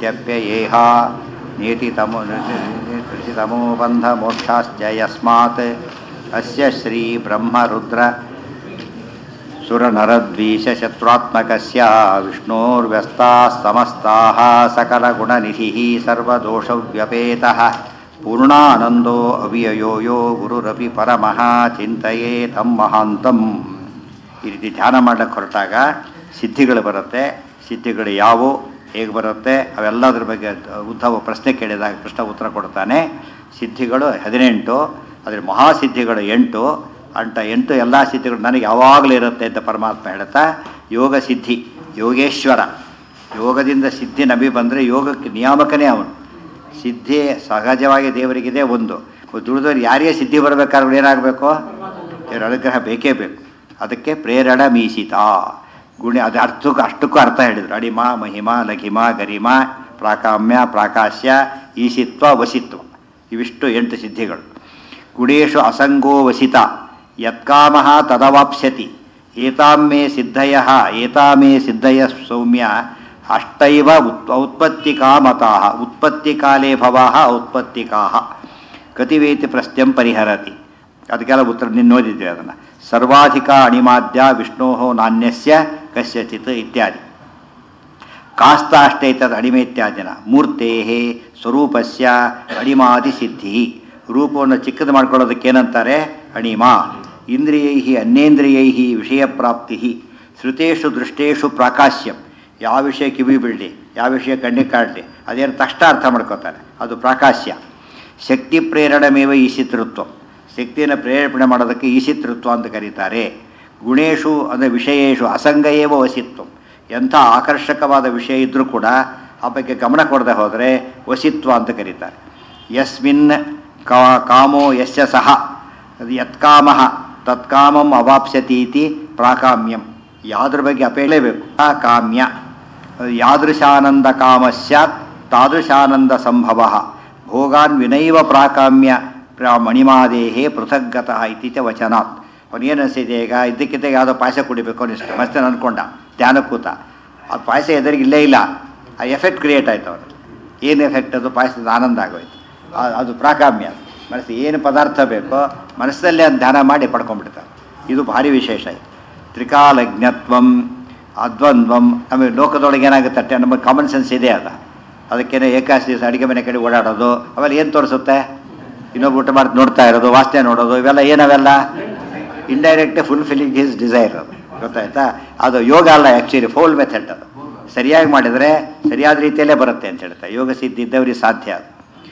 ಇತ್ಯಪ್ಯಯೇಹ ನೇತಿ ತಮೋ ತಮೋ ಬಂಧ ಮೋಕ್ಷಾಶ್ಚ ಯಸ್ಮಾತ್ ಅಸ್ಯ ಶ್ರೀ ಬ್ರಹ್ಮ ರುದ್ರ ಸುರನರದ್ವೀಷಶತ್ರುತ್ಮಕಸ್ಯ ವಿಷ್ಣೋರ್ವ್ಯಸ್ತಾः ಸಮಸ್ತಾः सकलगुणनिधिः सर्वदोषव्यपेतः पूर्णानन्दो ಅವ್ಯಯೋ ಯೋ ಗುರುರಪಿ ಪರಮಃ ಚಿಂತೆಯೇ ತಂ ಮಹಾಂತಂ ಈ ರೀತಿ ಧ್ಯಾನ ಮಾಡಕ್ಕೆ ಹೊರಟಾಗ ಸಿದ್ಧಿಗಳು ಬರುತ್ತೆ ಸಿದ್ಧಿಗಳು ಯಾವುವು ಹೇಗೆ ಬರುತ್ತೆ ಅವೆಲ್ಲದ್ರ ಬಗ್ಗೆ ಉದ್ಧವ ಪ್ರಶ್ನೆ ಕೇಳಿದಾಗ ಕೃಷ್ಣ ಉತ್ತರ ಕೊಡ್ತಾನೆ ಸಿದ್ಧಿಗಳು ಹದಿನೆಂಟು ಅದರ ಮಹಾಸಿದ್ಧಿಗಳು ಎಂಟು ಅಂಟ ಎಂಟು ಎಲ್ಲ ಸಿದ್ಧಿಗಳು ನನಗೆ ಯಾವಾಗಲೂ ಇರುತ್ತೆ ಅಂತ ಪರಮಾತ್ಮ ಹೇಳ್ತಾ ಯೋಗ ಸಿದ್ಧಿ ಯೋಗೇಶ್ವರ ಯೋಗದಿಂದ ಸಿದ್ಧಿ ನಬಿ ಬಂದರೆ ಯೋಗಕ್ಕೆ ನಿಯಾಮಕನೇ ಅವನು ಸಿದ್ಧಿ ಸಹಜವಾಗಿ ದೇವರಿಗಿದೆ ಒಂದು ದುಡಿದವ್ರು ಯಾರಿಗೆ ಸಿದ್ಧಿ ಬರಬೇಕಾದ್ರೆ ಏನಾಗಬೇಕು ದೇವರ ಅನುಗ್ರಹ ಬೇಕೇ ಬೇಕು ಅದಕ್ಕೆ ಪ್ರೇರಣ ಮೀಸಿತ ಗುಣಿ ಅದು ಅರ್ಥಕ್ಕೂ ಅಷ್ಟಕ್ಕೂ ಅರ್ಥ ಹೇಳಿದರು ಅಡಿಮ ಮಹಿಮ ಲಘಿಮ ಗರಿಮ ಪ್ರಾಕಾಮ್ಯ ಪ್ರಾಕಾಶ್ಯ ಈಶಿತ್ವ ವಸಿತ್ವ ಇವಿಷ್ಟು ಎಂಟು ಸಿದ್ಧಿಗಳು ಗುಣೇಶು ಅಸಂಗೋ ವಸಿತ ಯತ್ಕಾಮ ತದವಾಪ್ಸ್ಯತಿ ಏತಾಮೇ ಸಿದ್ಧಯ ಏತಾಮೇ ಸಿದ್ಧಯ ಸೌಮ್ಯ ಅಷ್ಟೈವ ಉತ್ ಔತ್ಪತ್ತಿಕಾಮತಾ ಉತ್ಪತ್ತಿಕಾಲೇ ಭವಾ ಔತ್ಪತ್ತಿಕಾ ಕತಿವೇತಿ ಪ್ರಶ್ನೆಂ ಪರಿಹರತಿ ಅದಕ್ಕೆಲ್ಲ ಉತ್ತರ ನಿನ್ನ ಓದಿದ್ದೆ ಅದನ್ನು ಸರ್ವಾಧಿಕ ಅಣಿಮಾದ್ಯ ವಿಷ್ಣೋ ನಾಣ್ಯಸ್ಯ ಕಸ್ಯಚಿತ್ ಇತ್ಯಾದಿ ಕಾಸ್ತ ಅಷ್ಟೈತದ ಅಡಿಮೆ ಇತ್ಯಾದಿನ ಮೂರ್ತೆ ಸ್ವರೂಪಸ್ಯ ಅಣಿಮಾದಿ ಸಿದ್ಧಿ ರೂಪವನ್ನು ಚಿಕ್ಕದು ಮಾಡ್ಕೊಳ್ಳೋದಕ್ಕೆ ಏನಂತಾರೆ ಅಣಿಮ ಇಂದ್ರಿಯೈ ಅನ್ಯೇಂದ್ರಿಯೈ ವಿಷಯ ಪ್ರಾಪ್ತಿ ಶ್ರುತೇಶು ದೃಷ್ಟೇಶು ಪ್ರಾಕಾಶ್ಯಂ ಯಾವ ವಿಷಯ ಕಿವಿ ಬೀಳಲಿ ಯಾವ ವಿಷಯ ಕಣ್ಣಿಗೆ ಕಾಡಲಿ ಅದೇನು ತಕ್ಷಣ ಅರ್ಥ ಮಾಡ್ಕೋತಾರೆ ಅದು ಪ್ರಾಕಾಶ್ಯ ಶಕ್ತಿ ಪ್ರೇರಣಮೇವ ಈಶಿತೃತ್ವ ಶಕ್ತಿಯನ್ನು ಪ್ರೇರೇಪಣೆ ಮಾಡೋದಕ್ಕೆ ಈಶಿತೃತ್ವ ಅಂತ ಕರೀತಾರೆ ಗುಣೇಶು ಅಂದರೆ ವಿಷಯೇಶು ಅಸಂಗಯೇವ ವಸಿತ್ವ ಎಂಥ ಆಕರ್ಷಕವಾದ ವಿಷಯ ಇದ್ದರೂ ಕೂಡ ಆ ಬಗ್ಗೆ ಗಮನ ಕೊಡದೆ ಹೋದರೆ ವಸಿತ್ವ ಅಂತ ಕರೀತಾರೆ ಯಸ್ಮಿನ್ ಕಾ ಕಾಮೋ ಯಸ್ಯ ಸಹ ಯತ್ಕಾಮ ತತ್ಕಾಮಂ ಅವಾಪ್ಸ್ಯತಿ ಇತಿ ಪ್ರಾಕಾಮ್ಯಂ ಯಾವುದ್ರ ಬಗ್ಗೆ ಅಪೇಳಬೇಕು ಆ ಕಾಮ್ಯ ಯಾದೃಶಾನಂದ ಕಾಮ ಸ್ಯಾತ್ ತಾದೃಶಾನಂದ ಸಂಭವ ಭೋಗಾನ್ ವಿನೈವ ಪ್ರಾಕಾಮ್ಯ ಮಣಿಮಾದೇಹೇ ಪೃಥಗ್ಗತಃ ಇತ್ತೀಚ ವಚನಾತ್ ಅವನೇನು ಅನಿಸಿದೆ ಈಗ ಇದ್ದಕ್ಕಿದ್ದ ಯಾವುದೋ ಪಾಯಸ ಕುಡಿಬೇಕು ಅನಿಸ್ತು ಮಸ್ತೆ ಅನ್ಕೊಂಡ ಧ್ಯಾನ ಕೂತ ಆ ಪಾಯಸ ಎದುರಿಗೆ ಇಲ್ಲೇ ಇಲ್ಲ ಆ ಎಫೆಕ್ಟ್ ಕ್ರಿಯೇಟ್ ಆಯ್ತು ಅವನು ಏನು ಎಫೆಕ್ಟ್ ಅದು ಪಾಯಸದ ಆನಂದ ಆಗೋಯ್ತು ಅದು ಪ್ರಾಕಾಮ್ಯ ಮನಸ್ಸು ಏನು ಪದಾರ್ಥ ಬೇಕೋ ಮನಸ್ಸಲ್ಲೇ ಅದು ಧ್ಯಾನ ಮಾಡಿ ಪಡ್ಕೊಂಡ್ಬಿಡ್ತಾರೆ ಇದು ಭಾರಿ ವಿಶೇಷ ಇದು ತ್ರಿಕಾಲಜ್ಞತ್ವಂ ಅದ್ವಂದ್ವಂ ನಮಗೆ ಲೋಕದೊಳಗೆ ಏನಾಗುತ್ತೆ ನಮಗೆ ಕಾಮನ್ ಸೆನ್ಸ್ ಇದೆ ಅದ ಅದಕ್ಕೇನೆ ಏಕಾಶಿ ದಿವಸ ಅಡುಗೆ ಮನೆ ಕಡೆ ಓಡಾಡೋದು ಅವೆಲ್ಲ ಏನು ತೋರಿಸುತ್ತೆ ಇನ್ನೊಬ್ಬ ಊಟ ಮಾಡಿ ನೋಡ್ತಾ ಇರೋದು ವಾಸನೆ ನೋಡೋದು ಇವೆಲ್ಲ ಏನವೆಲ್ಲ indirect fulfilling his desire ಅದು ಗೊತ್ತಾಯ್ತಾ ಅದು ಯೋಗ ಅಲ್ಲ ಆ್ಯಕ್ಚುಲಿ ಫೋಲ್ ಮೆಥಡ್ ಅದು ಸರಿಯಾಗಿ ಮಾಡಿದರೆ ಸರಿಯಾದ ರೀತಿಯಲ್ಲೇ ಬರುತ್ತೆ ಅಂತ ಹೇಳ್ತಾರೆ ಯೋಗ ಸಿದ್ಧಿ ಇದ್ದವ್ರಿಗೆ ಸಾಧ್ಯ ಅದು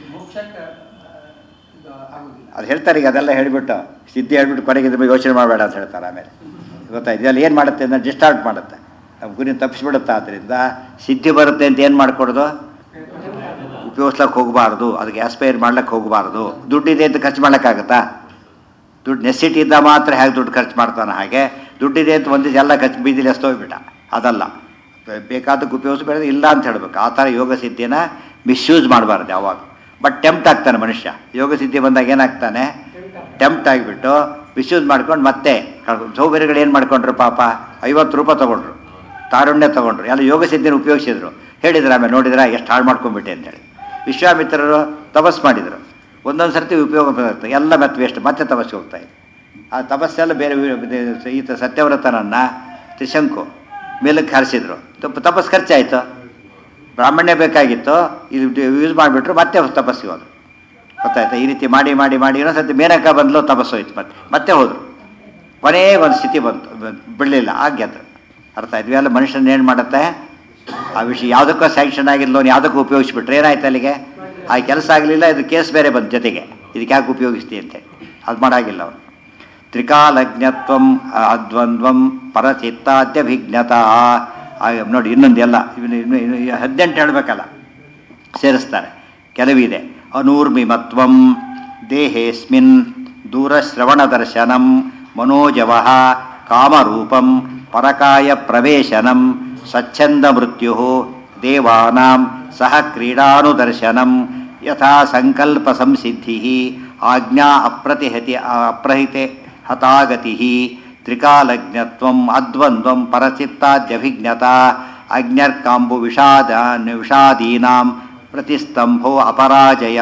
ಅದು ಹೇಳ್ತಾರೆ ಈಗ ಅದೆಲ್ಲ ಹೇಳಿಬಿಟ್ಟು ಸಿದ್ಧಿ ಹೇಳ್ಬಿಟ್ಟು ಕೊನೆಗೆ ಇದ್ರ ಬಗ್ಗೆ ಯೋಚನೆ ಮಾಡಬೇಡ ಅಂತ ಹೇಳ್ತಾರೆ ಆಮೇಲೆ ಗೊತ್ತಾಯ್ತು ಇದೆಲ್ಲ ಏನು ಮಾಡುತ್ತೆ ಅಂದರೆ ಡಿಸ್ಟಾರ್ಟ್ ಮಾಡುತ್ತೆ ನಮ್ಮ ಗುರಿ ತಪ್ಪಿಸ್ಬಿಡುತ್ತೆ ಆದ್ದರಿಂದ ಸಿದ್ಧಿ ಬರುತ್ತೆ ಅಂತ ಏನು ಮಾಡ್ಕೊಡೋದು ಉಪಯೋಗಿಸ್ಲಕ್ಕೆ ಹೋಗಬಾರ್ದು ಅದಕ್ಕೆ ಆಸ್ಪೈರ್ ಮಾಡ್ಲಿಕ್ಕೆ ಹೋಗಬಾರ್ದು ದುಡ್ಡಿದೆ ಅಂತ ಖರ್ಚು ಮಾಡೋಕ್ಕಾಗತ್ತಾ ದುಡ್ಡು ನೆಸಿಟಿ ಇದ್ದ ಮಾತ್ರ ಹೇಗೆ ದುಡ್ಡು ಖರ್ಚು ಮಾಡ್ತಾನೆ ಹಾಗೆ ದುಡ್ಡಿದೆ ಅಂತ ಒಂದು ಎಲ್ಲ ಖರ್ಚು ಬೀದಿಲಿ ಎಸ್ತೋಗ್ಬಿಟ್ಟ ಅದಲ್ಲ ಬೇಕಾದಕ್ಕೆ ಉಪಯೋಗಿಸ್ಬೇಡ ಇಲ್ಲ ಅಂತ ಹೇಳ್ಬೇಕು ಆ ಥರ ಯೋಗ ಸಿದ್ಧಿನ ಮಿಸ್ಯೂಸ್ ಮಾಡಬಾರ್ದು ಯಾವಾಗ ಬಟ್ ಟೆಂಪ್ಟ್ ಆಗ್ತಾನೆ ಮನುಷ್ಯ ಯೋಗ ಸಿದ್ಧಿ ಬಂದಾಗ ಏನಾಗ್ತಾನೆ ಟೆಂಪ್ಟ್ ಆಗಿಬಿಟ್ಟು ಮಿಸ್ಯೂಸ್ ಮಾಡ್ಕೊಂಡು ಮತ್ತೆ ಸೌಕರ್ಯಗಳು ಏನು ಮಾಡ್ಕೊಂಡ್ರು ಪಾಪ ಐವತ್ತು ರೂಪಾಯಿ ತೊಗೊಂಡ್ರು ತಾರುಣ್ಯ ತೊಗೊಂಡ್ರು ಎಲ್ಲ ಯೋಗ ಸಿದ್ಧಿನ ಉಪಯೋಗಿಸಿದ್ರು ಹೇಳಿದ್ರು ಆಮೇಲೆ ನೋಡಿದ್ರೆ ಎಷ್ಟು ಹಾಳು ಮಾಡ್ಕೊಂಡ್ಬಿಟ್ಟೆ ಅಂತೇಳಿ ವಿಶ್ವಾಮಿತ್ರರು ತಪಸ್ ಮಾಡಿದರು ಒಂದೊಂದು ಸರ್ತಿ ಉಪಯೋಗ ಬರುತ್ತೆ ಎಲ್ಲ ಮತ್ತೆ ವೇಸ್ಟ್ ಮತ್ತೆ ತಪಸ್ಸಿಗೆ ಹೋಗ್ತಾ ಇದೆ ಆ ತಪಸ್ಸೆಲ್ಲ ಬೇರೆ ಈತ ಸತ್ಯವ್ರತನನ್ನು ತ್ರಿಶಂಕು ಮೇಲಕ್ಕೆ ಹಾರಿಸಿದ್ರು ತಪಸ್ ಖರ್ಚಾಯಿತು ಬ್ರಾಹ್ಮಣ್ಯ ಬೇಕಾಗಿತ್ತು ಇದು ಯೂಸ್ ಮಾಡಿಬಿಟ್ರು ಮತ್ತೆ ತಪಸ್ಸಿಗೆ ಹೋದ್ರು ಗೊತ್ತಾಯ್ತಾ ಈ ರೀತಿ ಮಾಡಿ ಮಾಡಿ ಮಾಡಿ ಇನ್ನೊಂದ್ಸತಿ ಮೇನಕ ಬಂದ್ಲು ತಪಸ್ಸು ಹೋಯ್ತು ಮತ್ತೆ ಮತ್ತೆ ಹೋದರು ಕೊನೆಗೆ ಒಂದು ಸ್ಥಿತಿ ಬಂತು ಬಿಡಲಿಲ್ಲ ಆಗ ಗೆದ್ರು ಅರ್ಥ ಆಯ್ತು ಇವೆಲ್ಲ ಮನುಷ್ಯನ ಏನು ಮಾಡುತ್ತೆ ಆ ವಿಷಯ ಯಾವುದಕ್ಕೋ ಸ್ಯಾಂಕ್ಷನ್ ಆಗಿಲ್ಲ ಯಾವುದಕ್ಕೂ ಉಪಯೋಗಿಸ್ಬಿಟ್ರೆ ಏನಾಯ್ತು ಅಲ್ಲಿಗೆ ಆ ಕೆಲಸ ಆಗಲಿಲ್ಲ ಇದು ಕೇಸ್ ಬೇರೆ ಬಂತು ಜೊತೆಗೆ ಇದಕ್ಕೆ ಯಾಕೆ ಉಪಯೋಗಿಸ್ತಿ ಅಂತೇಳಿ ಅದು ಮಾಡಾಗಿಲ್ಲ ಅವನು ತ್ರಿಕಾಲಜ್ಞತ್ವಂ ಅದ್ವಂದ್ವಂ ಪರಚಿತ್ತಾದ್ಯಭಿಜ್ಞತಾ ನೋಡಿ ಇನ್ನೊಂದೆಲ್ಲ ಇವನು ಇನ್ನು ಇನ್ನು ಹದಿನೆಂಟು ಹೇಳಬೇಕಲ್ಲ ಸೇರಿಸ್ತಾರೆ ಕೆಲವಿದೆ ಅನೂರ್ಮಿಮತ್ವಂ ದೇಹೇಸ್ಮಿನ್ ದೂರಶ್ರವಣದರ್ಶನಂ ಮನೋಜವ ಕಾಮರೂಪಂ ಪರಕಾಯ ಪ್ರವೇಶನಂ ಸ್ವಚ್ಛಂದ ಮೃತ್ಯು ದೇವಾನಾಂ ಸಹ ಕ್ರೀಡಾನುದರ್ಶನಂ ಯಥಾ ಸಂಕಲ್ಪ ಸಂಸಿದ್ಧಿ ಆಜ್ಞಾ ಅಪ್ರತಿಹತಿ ಅಪ್ರಹಿತೆ ಹತಾಗತಿ ತ್ರಿಕಾಲಜ್ಞತ್ವಂ ಅದ್ವಂದ್ವಂ ಪರಚಿತ್ತಾದ್ಯಭಿಜ್ಞತಾ ಅಜ್ಞರ್ಕಾಂಬು ವಿಷಾದ ವಿಷಾದೀನಾಂ ಪ್ರತಿಸ್ತಂಭೋ ಅಪರಾಜಯ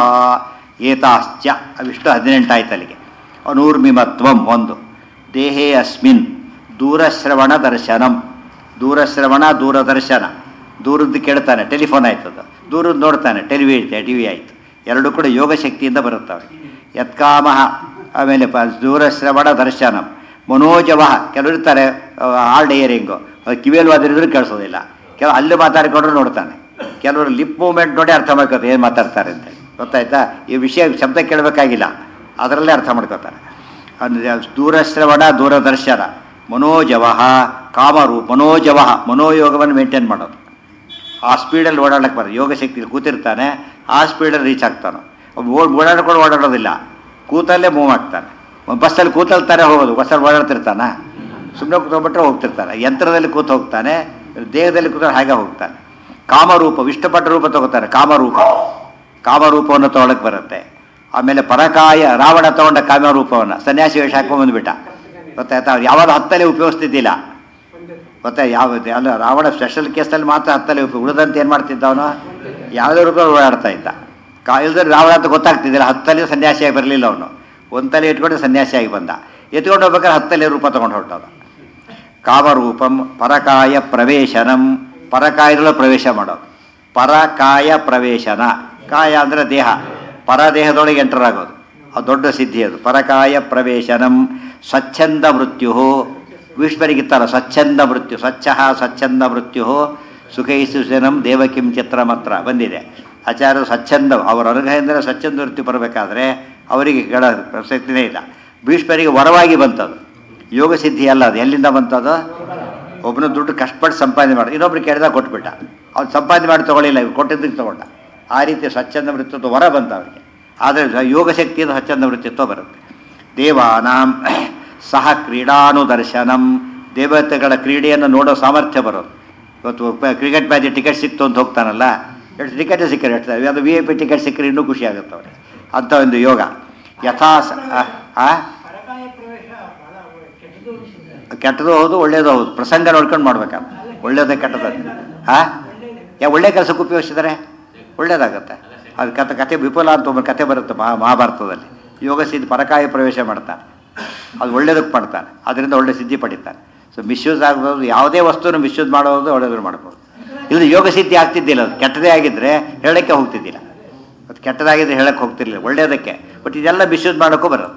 ಏತಾಶ್ಚ ಅವಿಷ್ಟು ಹದಿನೆಂಟಾಯ್ತು ಅಲ್ಲಿಗೆ ಅನೂರ್ಮಿಮತ್ವಂ ಒಂದು ದೇಹೇ ಅಸ್ಮಿನ್ ದೂರಶ್ರವಣ ದರ್ಶನಂ ದೂರಶ್ರವಣ ದೂರದರ್ಶನ ದೂರದ್ದು ಕೇಳ್ತಾನೆ ಟೆಲಿಫೋನ್ ಆಯ್ತದ ದೂರದ್ದು ನೋಡ್ತಾನೆ ಟಿವಿ ಟಿ ವಿ ಆಯಿತು ಎರಡು ಕೂಡ ಯೋಗ ಶಕ್ತಿಯಿಂದ ಬರುತ್ತವೆ ಯತ್ಕಾಮ ಆಮೇಲೆ ಪ ದೂರಶ್ರವಣ ದರ್ಶನಂ ಮನೋಜವ ಕೆಲವರು ಇರ್ತಾರೆ ಹಾರ್ಡ್ ಇಯರಿಂಗು ಕಿವಿಯಲ್ಲಿ ವಾದಿರಿದ್ರು ಕೇಳಿಸೋದಿಲ್ಲ ಕೆಲವು ಅಲ್ಲಿ ಮಾತಾಡಿಕೊಂಡ್ರು ನೋಡ್ತಾನೆ ಕೆಲವರು ಲಿಪ್ ಮೂವ್ಮೆಂಟ್ ನೋಡಿ ಅರ್ಥ ಮಾಡ್ಕೋತಾರೆ ಏನು ಮಾತಾಡ್ತಾರೆ ಅಂತ ಗೊತ್ತಾಯ್ತಾ ಈ ವಿಷಯ ಶಬ್ದ ಕೇಳಬೇಕಾಗಿಲ್ಲ ಅದರಲ್ಲೇ ಅರ್ಥ ಮಾಡ್ಕೋತಾರೆ ಅಂದರೆ ದೂರಶ್ರವಣ ದೂರದರ್ಶನ ಮನೋಜವ ಕಾಮರು ಮನೋಜವ ಮನೋಯೋಗವನ್ನು ಮೇಂಟೈನ್ ಮಾಡೋದು ಆ ಸ್ಪೀಡಲ್ಲಿ ಓಡಾಡಕ್ಕೆ ಬರೋದು ಯೋಗ ಶಕ್ತಿಯಲ್ಲಿ ಕೂತಿರ್ತಾನೆ ಆ ಸ್ಪೀಡಲ್ಲಿ ರೀಚ್ ಆಗ್ತಾನೆ ಓಡಾಡ್ಕೊಂಡು ಓಡಾಡೋದಿಲ್ಲ ಕೂತಲ್ಲೇ ಮೂವ್ ಆಗ್ತಾನೆ ಬಸ್ಸಲ್ಲಿ ಕೂತಲ್ತಾರೆ ಹೋಗೋದು ಬಸ್ಸಲ್ಲಿ ಓಡಾಡ್ತಿರ್ತಾನೆ ಸುಮ್ಮನೆ ಕೂತ್ಕೊಂಡ್ಬಿಟ್ರೆ ಹೋಗ್ತಿರ್ತಾನೆ ಯಂತ್ರದಲ್ಲಿ ಕೂತು ಹೋಗ್ತಾನೆ ದೇಹದಲ್ಲಿ ಕೂತ ಹಾಗೆ ಹೋಗ್ತಾನೆ ಕಾಮರೂಪ ಇಷ್ಟಪಟ್ಟ ರೂಪ ತಗೋತಾರೆ ಕಾಮರೂಪ ಕಾಮರೂಪವನ್ನು ತೊಗೊಳಕ್ಕೆ ಬರುತ್ತೆ ಆಮೇಲೆ ಪರಕಾಯ ರಾವಣ ತಗೊಂಡ ಕಾಮರೂಪವನ್ನು ಸನ್ಯಾಸಿ ವೇಷ ಹಾಕೊಂಡ್ಬಂದ್ಬಿಟ್ಟ ಗೊತ್ತಾಯ್ತಾ ಅವ್ರು ಯಾವಾಗ ಹತ್ತಲ್ಲಿ ಉಪಯೋಗಿಸ್ತಿದ್ದಿಲ್ಲ ಗೊತ್ತಾ ಯಾವ ಅಲ್ಲ ರಾವಣ ಸ್ಪೆಷಲ್ ಕೇಸಲ್ಲಿ ಮಾತ್ರ ಹತ್ತಲ್ಲಿ ಉಪಯೋಗ ಉಳಿದಂತೆ ಏನು ಮಾಡ್ತಿದ್ದ ಅವನು ಯಾವುದೇ ರೂಪ ಓಡಾಡ್ತಾ ಇದ್ದ ಕಾ ಇಲ್ದ್ರೆ ರಾವಣ ಅಂತ ಗೊತ್ತಾಗ್ತಿದ್ದಿಲ್ಲ ಹತ್ತಲ್ಲಿ ಸನ್ಯಾಸಿಯಾಗಿ ಬರಲಿಲ್ಲ ಅವನು ಒಂತಲೆ ಇಟ್ಕೊಂಡು ಸನ್ಯಾಸಿಯಾಗಿ ಬಂದ ಎತ್ಕೊಂಡು ಹೋಗ್ಬೇಕಾದ್ರೆ ಹತ್ತಲ್ಲಿ ರೂಪ ತಗೊಂಡು ಹೊರಟೋದ ಕಾಮರೂಪಂ ಪರಕಾಯ ಪ್ರವೇಶನಂ ಪರಕಾಯದೊಳಗೆ ಪ್ರವೇಶ ಮಾಡೋದು ಪರಕಾಯ ಪ್ರವೇಶನ ಕಾಯ ಅಂದರೆ ದೇಹ ಪರದೇಹದೊಳಗೆ ಎಂಟರ್ ಆಗೋದು ಅದು ದೊಡ್ಡ ಸಿದ್ಧಿ ಅದು ಪರಕಾಯ ಪ್ರವೇಶನಂ ಸ್ವಚ್ಛಂದ ಮೃತ್ಯು ಭೀಷ್ಮರಿಗಿತ್ತಲ್ಲ ಸ್ವಚ್ಛಂದ ಮೃತ್ಯು ಸ್ವಚ್ಛ ಸ್ವಚ್ಛಂದ ಮೃತ್ಯು ಸುಖೈಸುಸನಂ ದೇವಕಿಂ ಚಿತ್ರಮತ್ರ ಬಂದಿದೆ ಆಚಾರ್ಯರು ಸ್ವಚ್ಛಂದ ಅವರ ಅನುಗ್ರಹದಿಂದ ಸ್ವಚ್ಛಂದ ಮೃತ್ಯು ಬರಬೇಕಾದ್ರೆ ಅವರಿಗೆ ಕೆಳ ಪ್ರಸಕ್ತಿನೇ ಇಲ್ಲ ಭೀಷ್ಮರಿಗೆ ವರವಾಗಿ ಬಂತದು ಯೋಗ ಸಿದ್ಧಿ ಅಲ್ಲ ಅದು ಎಲ್ಲಿಂದ ಬಂತದು ಒಬ್ಬನ ದುಡ್ಡು ಕಷ್ಟಪಟ್ಟು ಸಂಪಾದನೆ ಮಾಡಿ ಇನ್ನೊಬ್ರು ಕೇಳಿದಾಗ ಕೊಟ್ಬಿಟ್ಟ ಅವ್ನು ಸಂಪಾದನೆ ಮಾಡಿ ತಗೊಳ್ಳಿಲ್ಲ ಇವ್ರು ಕೊಟ್ಟಿದ್ದಕ್ಕೆ ತಗೊಂಡ ಆ ರೀತಿ ಸ್ವಚ್ಛಂದ ವೃತ್ತಿತ್ವ ವರ ಬಂತ ಅವರಿಗೆ ಆದರೆ ಯೋಗ ಶಕ್ತಿಯಿಂದ ಸ್ವಚ್ಛಂದ ವೃತ್ತಿತ್ವ ಬರುತ್ತೆ ದೇವಾನಾಂ ಸಹ ಕ್ರೀಡಾನುದರ್ಶನಂ ದೇವತೆಗಳ ಕ್ರೀಡೆಯನ್ನು ನೋಡೋ ಸಾಮರ್ಥ್ಯ ಬರೋದು ಇವತ್ತು ಕ್ರಿಕೆಟ್ ಮ್ಯಾಚ್ ಟಿಕೆಟ್ ಸಿಕ್ತು ಅಂತ ಹೋಗ್ತಾನಲ್ಲ ಎಷ್ಟು ಟಿಕೆಟ್ ಸಿಕ್ಕರೆ ಎಷ್ಟು ಅದು ವಿ ಐ ಪಿ ಟಿಕೆಟ್ ಸಿಕ್ಕರೆ ಇನ್ನೂ ಖುಷಿ ಆಗುತ್ತೆ ಅವ್ರಿಗೆ ಅಂಥ ಒಂದು ಯೋಗ ಯಥಾ ಸ- ಆ ಆ? ಪರಕಾಯ ಪ್ರವೇಶ ಬಹಳ ಕೆಟ್ಟದು ಅನ್ಸುತ್ತೆ. ಕೆಟ್ಟದು ಹೌದು ಒಳ್ಳೇದು ಹೌದು ಪ್ರಸಂಗ ನೋಡ್ಕೊಂಡು ಮಾಡ್ಬೇಕಲ್ಲ ಒಳ್ಳೇದೇ ಕೆಟ್ಟದ ಹಾ ಯಾ ಒಳ್ಳೆ ಕೆಲಸಕ್ಕೆ ಉಪಯೋಗಿಸಿದರೆ ಒಳ್ಳೇದಾಗತ್ತೆ ಅದು ಕತೆ ಕತೆ ವಿಪುಲ ಅಂತ ಒಬ್ಬ ಕತೆ ಬರುತ್ತೆ ಮಹಾ ಮಹಾಭಾರತದಲ್ಲಿ ಯೋಗ ಸಿದ್ಧಿ ಪರಕಾಯ ಪ್ರವೇಶ ಮಾಡ್ತಾನೆ ಅದು ಒಳ್ಳೇದಕ್ಕೆ ಮಾಡ್ತಾನೆ ಅದರಿಂದ ಒಳ್ಳೆ ಸಿದ್ಧಿ ಪಡಿತಾನೆ ಸೊ ಮಿಸ್ಯೂಸ್ ಆಗ್ಬೋದು ಯಾವುದೇ ವಸ್ತುನ ಮಿಸ್ಯೂಸ್ ಮಾಡೋದು ಒಳ್ಳೇದು ಮಾಡ್ಬೋದು ಇದು ಯೋಗ ಸಿದ್ಧಿ ಆಗ್ತಿದ್ದಿಲ್ಲ ಅದು ಕೆಟ್ಟದೇ ಆಗಿದ್ದರೆ ಹೇಳಕ್ಕೆ ಹೋಗ್ತಿದ್ದಿಲ್ಲ ಅದು ಕೆಟ್ಟದಾಗಿದ್ರೆ ಹೇಳಕ್ಕೆ ಹೋಗ್ತಿರ್ಲಿಲ್ಲ ಒಳ್ಳೇದಕ್ಕೆ ಬಟ್ ಇದೆಲ್ಲ ಮಿಸ್ಯೂಸ್ ಮಾಡೋಕ್ಕೂ ಬರುತ್ತೆ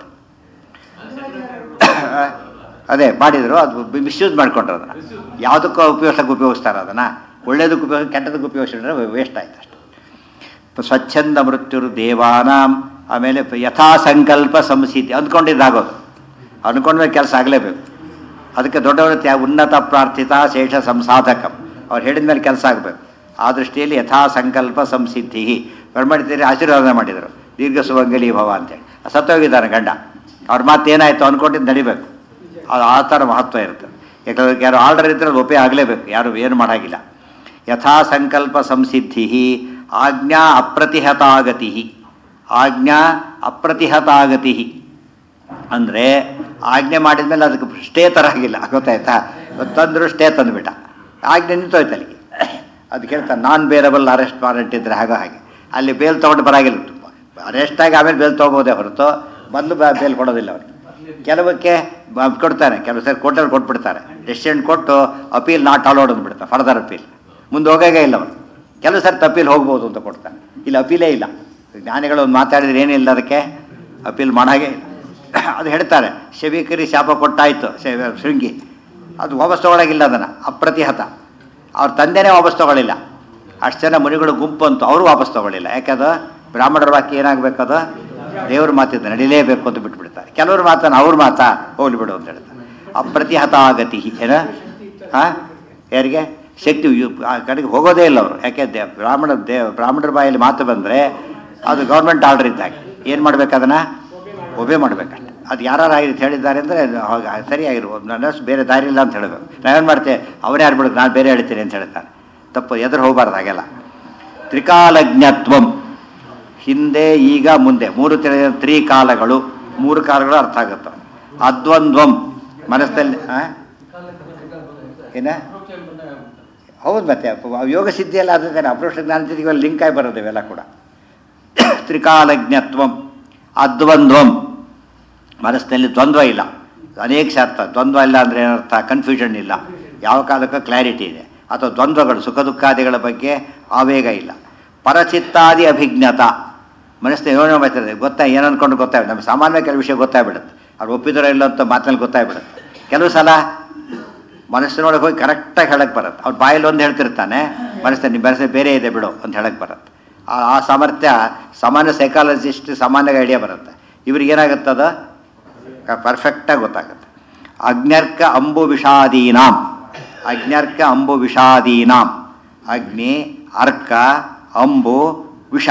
ಅದೇ ಮಾಡಿದ್ರು ಅದು ಮಿಸ್ಯೂಸ್ ಮಾಡ್ಕೊಂಡ್ರು ಅದನ್ನ ಯಾವುದಕ್ಕೂ ಉಪಯೋಗಿಸಕ್ಕೆ ಉಪಯೋಗಿಸ್ತಾರೆ ಅದನ್ನ ಒಳ್ಳೇದಕ್ಕೆ ಉಪಯೋಗ ಕೆಟ್ಟದಕ್ಕೆ ಉಪಯೋಗಿಸಿದ್ರೆ ವೇಸ್ಟ್ ಆಯ್ತು ಅಷ್ಟೆ ಸ್ವಚ್ಛಂದ ಮೃತ್ಯುರು ದೇವಾನಾಂ ಆಮೇಲೆ ಯಥಾ ಸಂಕಲ್ಪ ಸಂಸಿದ್ಧಿ ಅಂದ್ಕೊಂಡಿದ್ದಾಗೋದು ಅಂದ್ಕೊಂಡ್ಮೇಲೆ ಕೆಲಸ ಆಗಲೇಬೇಕು ಅದಕ್ಕೆ ದೊಡ್ಡವರ ತ್ಯಾ- ಉನ್ನತ ಪ್ರಾರ್ಥಿತ ಶೇಷ ಸಂಸಾಧಕಂ ಅವ್ರು ಹೇಳಿದ ಮೇಲೆ ಕೆಲಸ ಆಗಬೇಕು ಆ ದೃಷ್ಟಿಯಲ್ಲಿ ಯಥಾ ಸಂಕಲ್ಪ ಸಂಸಿದ್ಧಿ ಮಾಡಿದ್ದೀರಿ ಆಶೀರ್ವಾದ ಮಾಡಿದರು ದೀರ್ಘ ಸುವಂಗಲಿ ಭವ ಅಂತೇಳಿ ಸತ್ತೋಗಿದ್ದಾನೆ ಗಂಡ ಅವ್ರ ಮಾತೇನಾಯಿತು ಅಂದ್ಕೊಂಡಿದ್ದು ನಡಿಬೇಕು ಅದು ಆ ಥರ ಮಹತ್ವ ಇರುತ್ತೆ ಯಾಕಂದ್ರೆ ಯಾರು ಆರ್ಡರ್ ಇದ್ದರೆ ಅದು ಒಪ್ಪೇ ಆಗಲೇಬೇಕು ಯಾರು ಏನು ಮಾಡೋಂಗಿಲ್ಲ ಯಥಾ ಸಂಕಲ್ಪ ಸಂಸಿದ್ಧಿ ಆಜ್ಞಾ ಅಪ್ರತಿಹತಾಗತಿ ಆಜ್ಞಾ ಅಪ್ರತಿಹತಾಗತಿ ಅಂದರೆ ಆಜ್ಞೆ ಮಾಡಿದ್ಮೇಲೆ ಅದಕ್ಕೆ ಸ್ಟೇ ತರಾಗಿಲ್ಲ ಗೊತ್ತಾಯ್ತಾ ತಂದರು ಸ್ಟೇ ತಂದುಬಿಟ್ಟ ಆಜ್ಞೆ ನಿಂತೋಯ್ತು ಅಲ್ಲಿಗೆ ಅದು ಕೇಳ್ತಾನೆ ನಾನ್ ಬೇರಬಲ್ ಅರೆಸ್ಟ್ ವಾರೆಂಟ್ ಇದ್ದರೆ ಹಾಗೋ ಹಾಗೆ ಅಲ್ಲಿ ಬೇಲ್ ತೊಗೊಂಡು ಬರಾಗಿಲ್ಲ ಅರೆಸ್ಟ್ ಆಗಿ ಆಮೇಲೆ ಬೇಲ್ ತೊಗೋಬೋದೇ ಹೊರತು ಮೊದಲು ಬೇಲ್ ಕೊಡೋದಿಲ್ಲ ಅವ್ರಿಗೆ ಕೆಲವಕ್ಕೆ ಬ- ಕೊಡ್ತಾನೆ ಕೆಲವು ಸರಿ ಕೋರ್ಟಲ್ಲಿ ಕೊಟ್ಬಿಡ್ತಾರೆ ಡೆಸಿಷನ್ ಕೊಟ್ಟು ಅಪೀಲ್ ನಾಟ್ ಅಲೋಡ್ ಅಂದ್ಬಿಡ್ತಾರೆ ಫರ್ದರ್ ಅಪೀಲ್ ಮುಂದೆ ಹೋಗೋದೇ ಇಲ್ಲ ಅವನು ಕೆಲವು ಸರಿ ತಪ್ಪೀಲ್ ಹೋಗ್ಬೋದು ಅಂತ ಕೊಡ್ತಾನೆ ಇಲ್ಲಿ ಅಪೀಲೇ ಇಲ್ಲ ಜ್ಞಾನಿಗಳು ಒಂದು ಮಾತಾಡಿದ್ರೆ ಏನಿಲ್ಲ ಅದಕ್ಕೆ ಅಪೀಲ್ ಮಾಡಾಗೆ ಇಲ್ಲ ಅದು ಹೇಳ್ತಾರೆ ಶವೀಕರಿ ಶಾಪ ಕೊಟ್ಟಾಯ್ತು ಶವ- ಶೃಂಗಿ ಅದು ವಾಪಸ್ ತೊಗೊಳಗಿಲ್ಲ ಅದನ್ನು ಅಪ್ರತಿಹತ ಅವ್ರ ತಂದೆನೇ ವಾಪಸ್ ತೊಗೊಳ್ಳಿಲ್ಲ ಅಷ್ಟು ಜನ ಮುನಿಗಳು ಗುಂಪು ಅಂತೂ ಅವರು ವಾಪಸ್ ತೊಗೊಳ್ಳಿಲ್ಲ ಯಾಕದು ಬ್ರಾಹ್ಮಣರ ವಾಕ್ಯ ಏನಾಗಬೇಕದು ದೇವ್ರ ಮಾತಿದ್ದು ನಡಿಲೇಬೇಕು ಅಂತ ಬಿಟ್ಬಿಡ್ತಾರೆ ಕೆಲವರು ಮಾತನ್ನ ಅವ್ರ ಮಾತಾ ಹೋಗ್ಲಿ ಬಿಡು ಅಂತ ಹೇಳ್ತಾರೆ ಅಪ್ರತಿಹತ ಆಗತಿ ಏನ ಹಾಂ ಯಾರಿಗೆ ಶಕ್ತಿ ಯು- ಆ ಕಡೆಗೆ ಹೋಗೋದೇ ಇಲ್ಲ ಅವರು ಯಾಕೆ ದೇ ಬ್ರಾಹ್ಮಣ ದೇ ಬ್ರಾಹ್ಮಣರ ಬಾಯಲ್ಲಿ ಮಾತು ಬಂದರೆ ಅದು ಗೌರ್ಮೆಂಟ್ ಆರ್ಡರ್ ಇದ್ದಾಗ ಏನು ಮಾಡ್ಬೇಕು ಅದನ್ನು ಒಬೆ ಮಾಡ್ಬೇಕಷ್ಟೆ ಅದು ಯಾರು ಆಗಿ ಹೇಳಿದ್ದಾರೆ ಅಂದರೆ ಸರಿಯಾಗಿರ್ಬೋದು ನನ್ನ ಬೇರೆ ದಾರಿ ಇಲ್ಲ ಅಂತ ಹೇಳಬೇಕು ನಾವೇನು ಮಾಡ್ತೇವೆ ಅವರೇ ಯಾರು ನಾನು ಬೇರೆ ಹೇಳ್ತೀನಿ ಅಂತ ಹೇಳ್ತಾರೆ ತಪ್ಪು ಎದುರು ಹೋಗಬಾರ್ದು ಹಾಗೆಲ್ಲ ತ್ರಿಕಾಲಜ್ಞತ್ವಂ ಹಿಂದೆ ಈಗ ಮುಂದೆ ಮೂರು ತ್ರಿ- ತ್ರಿಕಾಲಗಳು ಮೂರು ಕಾಲಗಳು ಅರ್ಥ ಆಗುತ್ತೆ ಅದ್ವಂದ್ವಂ ಮನಸ್ಸಲ್ಲಿ ಆ? ಏನ ಹೌದು ಮತ್ತೆ ಪ- ಯೋಗ ಸಿದ್ಧಿಯಲ್ಲ ಅದು ತಾನೆ ಅಪರೋಕ್ಷ ಜ್ಞಾನ ಜೊತೆಗೆ ಲಿಂಕ್ ಆಗಿ ಬರೋದು ಇವೆಲ್ಲ ಕೂಡ ತ್ರಿಕಾಲಜ್ಞತ್ವಂ ಅದ್ವಂದ್ವಂ ಮನಸ್ಸಿನಲ್ಲಿ ದ್ವಂದ್ವ ಇಲ್ಲ ಅನೇಕ ಅರ್ಥ ದ್ವಂದ್ವ ಇಲ್ಲ ಅಂದರೆ ಏನರ್ಥ ಕನ್ಫ್ಯೂಷನ್ ಇಲ್ಲ ಯಾವ ಕಾಲಕ್ಕೂ ಕ್ಲಾರಿಟಿ ಇದೆ ಅಥವಾ ದ್ವಂದ್ವಗಳು ಸುಖ ದುಃಖಾದಿಗಳ ಬಗ್ಗೆ ಆವೇಗ ಇಲ್ಲ ಪರಚಿತ್ತಾದಿ ಅಭಿಜ್ಞತ ಮನಸ್ಸಿನ ಯೋಚನೆ ಮಾಡ್ತಾರೆ ಗೊತ್ತಾ ಏನು ಅನ್ಕೊಂಡು ಗೊತ್ತಾಗ್ಬಿಡುತ್ತೆ ನಮ್ಗೆ ಸಾಮಾನ್ಯ ಕೆಲವು ವಿಷಯ ಗೊತ್ತಾಗ್ಬಿಡುತ್ತೆ ಅವ್ರು ಒಪ್ಪಿದರೋ ಇಲ್ಲ ಅಂತ ಮಾತಿನಲ್ಲಿ ಗೊತ್ತಾಗ್ಬಿಡುತ್ತೆ ಕೆಲವು ಸಲ ಮನಸ್ಸಿನೊಳಗೆ ಹೋಗಿ ಕರೆಕ್ಟಾಗಿ ಹೇಳಕ್ಕೆ ಬರುತ್ತೆ ಅವ್ರು ಬಾಯಲ್ಲಿ ಒಂದು ಹೇಳ್ತಿರ್ತಾನೆ ಮನಸ್ಸಿನ ನಿಮ್ಮ ಮನಸ್ಸು ಬೇರೆ ಇದೆ ಬಿಡು ಅಂತ ಹೇಳಕ್ಕೆ ಬರುತ್ತೆ ಆ ಆ ಸಾಮರ್ಥ್ಯ ಸಾಮಾನ್ಯ ಸೈಕಾಲಜಿಸ್ಟ್ ಸಾಮಾನ್ಯ ಐಡಿಯಾ ಬರುತ್ತೆ ಇವ್ರಿಗೆ ಏನಾಗುತ್ತದ ಪರ್ಫೆಕ್ಟಾಗಿ ಗೊತ್ತಾಗುತ್ತೆ ಅಗ್ನ್ಯರ್ಕ ಅಂಬು ವಿಷಾದೀನಾಂ ಅಗ್ನ್ಯರ್ಕ ಅಂಬು ವಿಷಾದೀನಾಂ ಅಗ್ನಿ ಅರ್ಕ ಅಂಬು ವಿಷ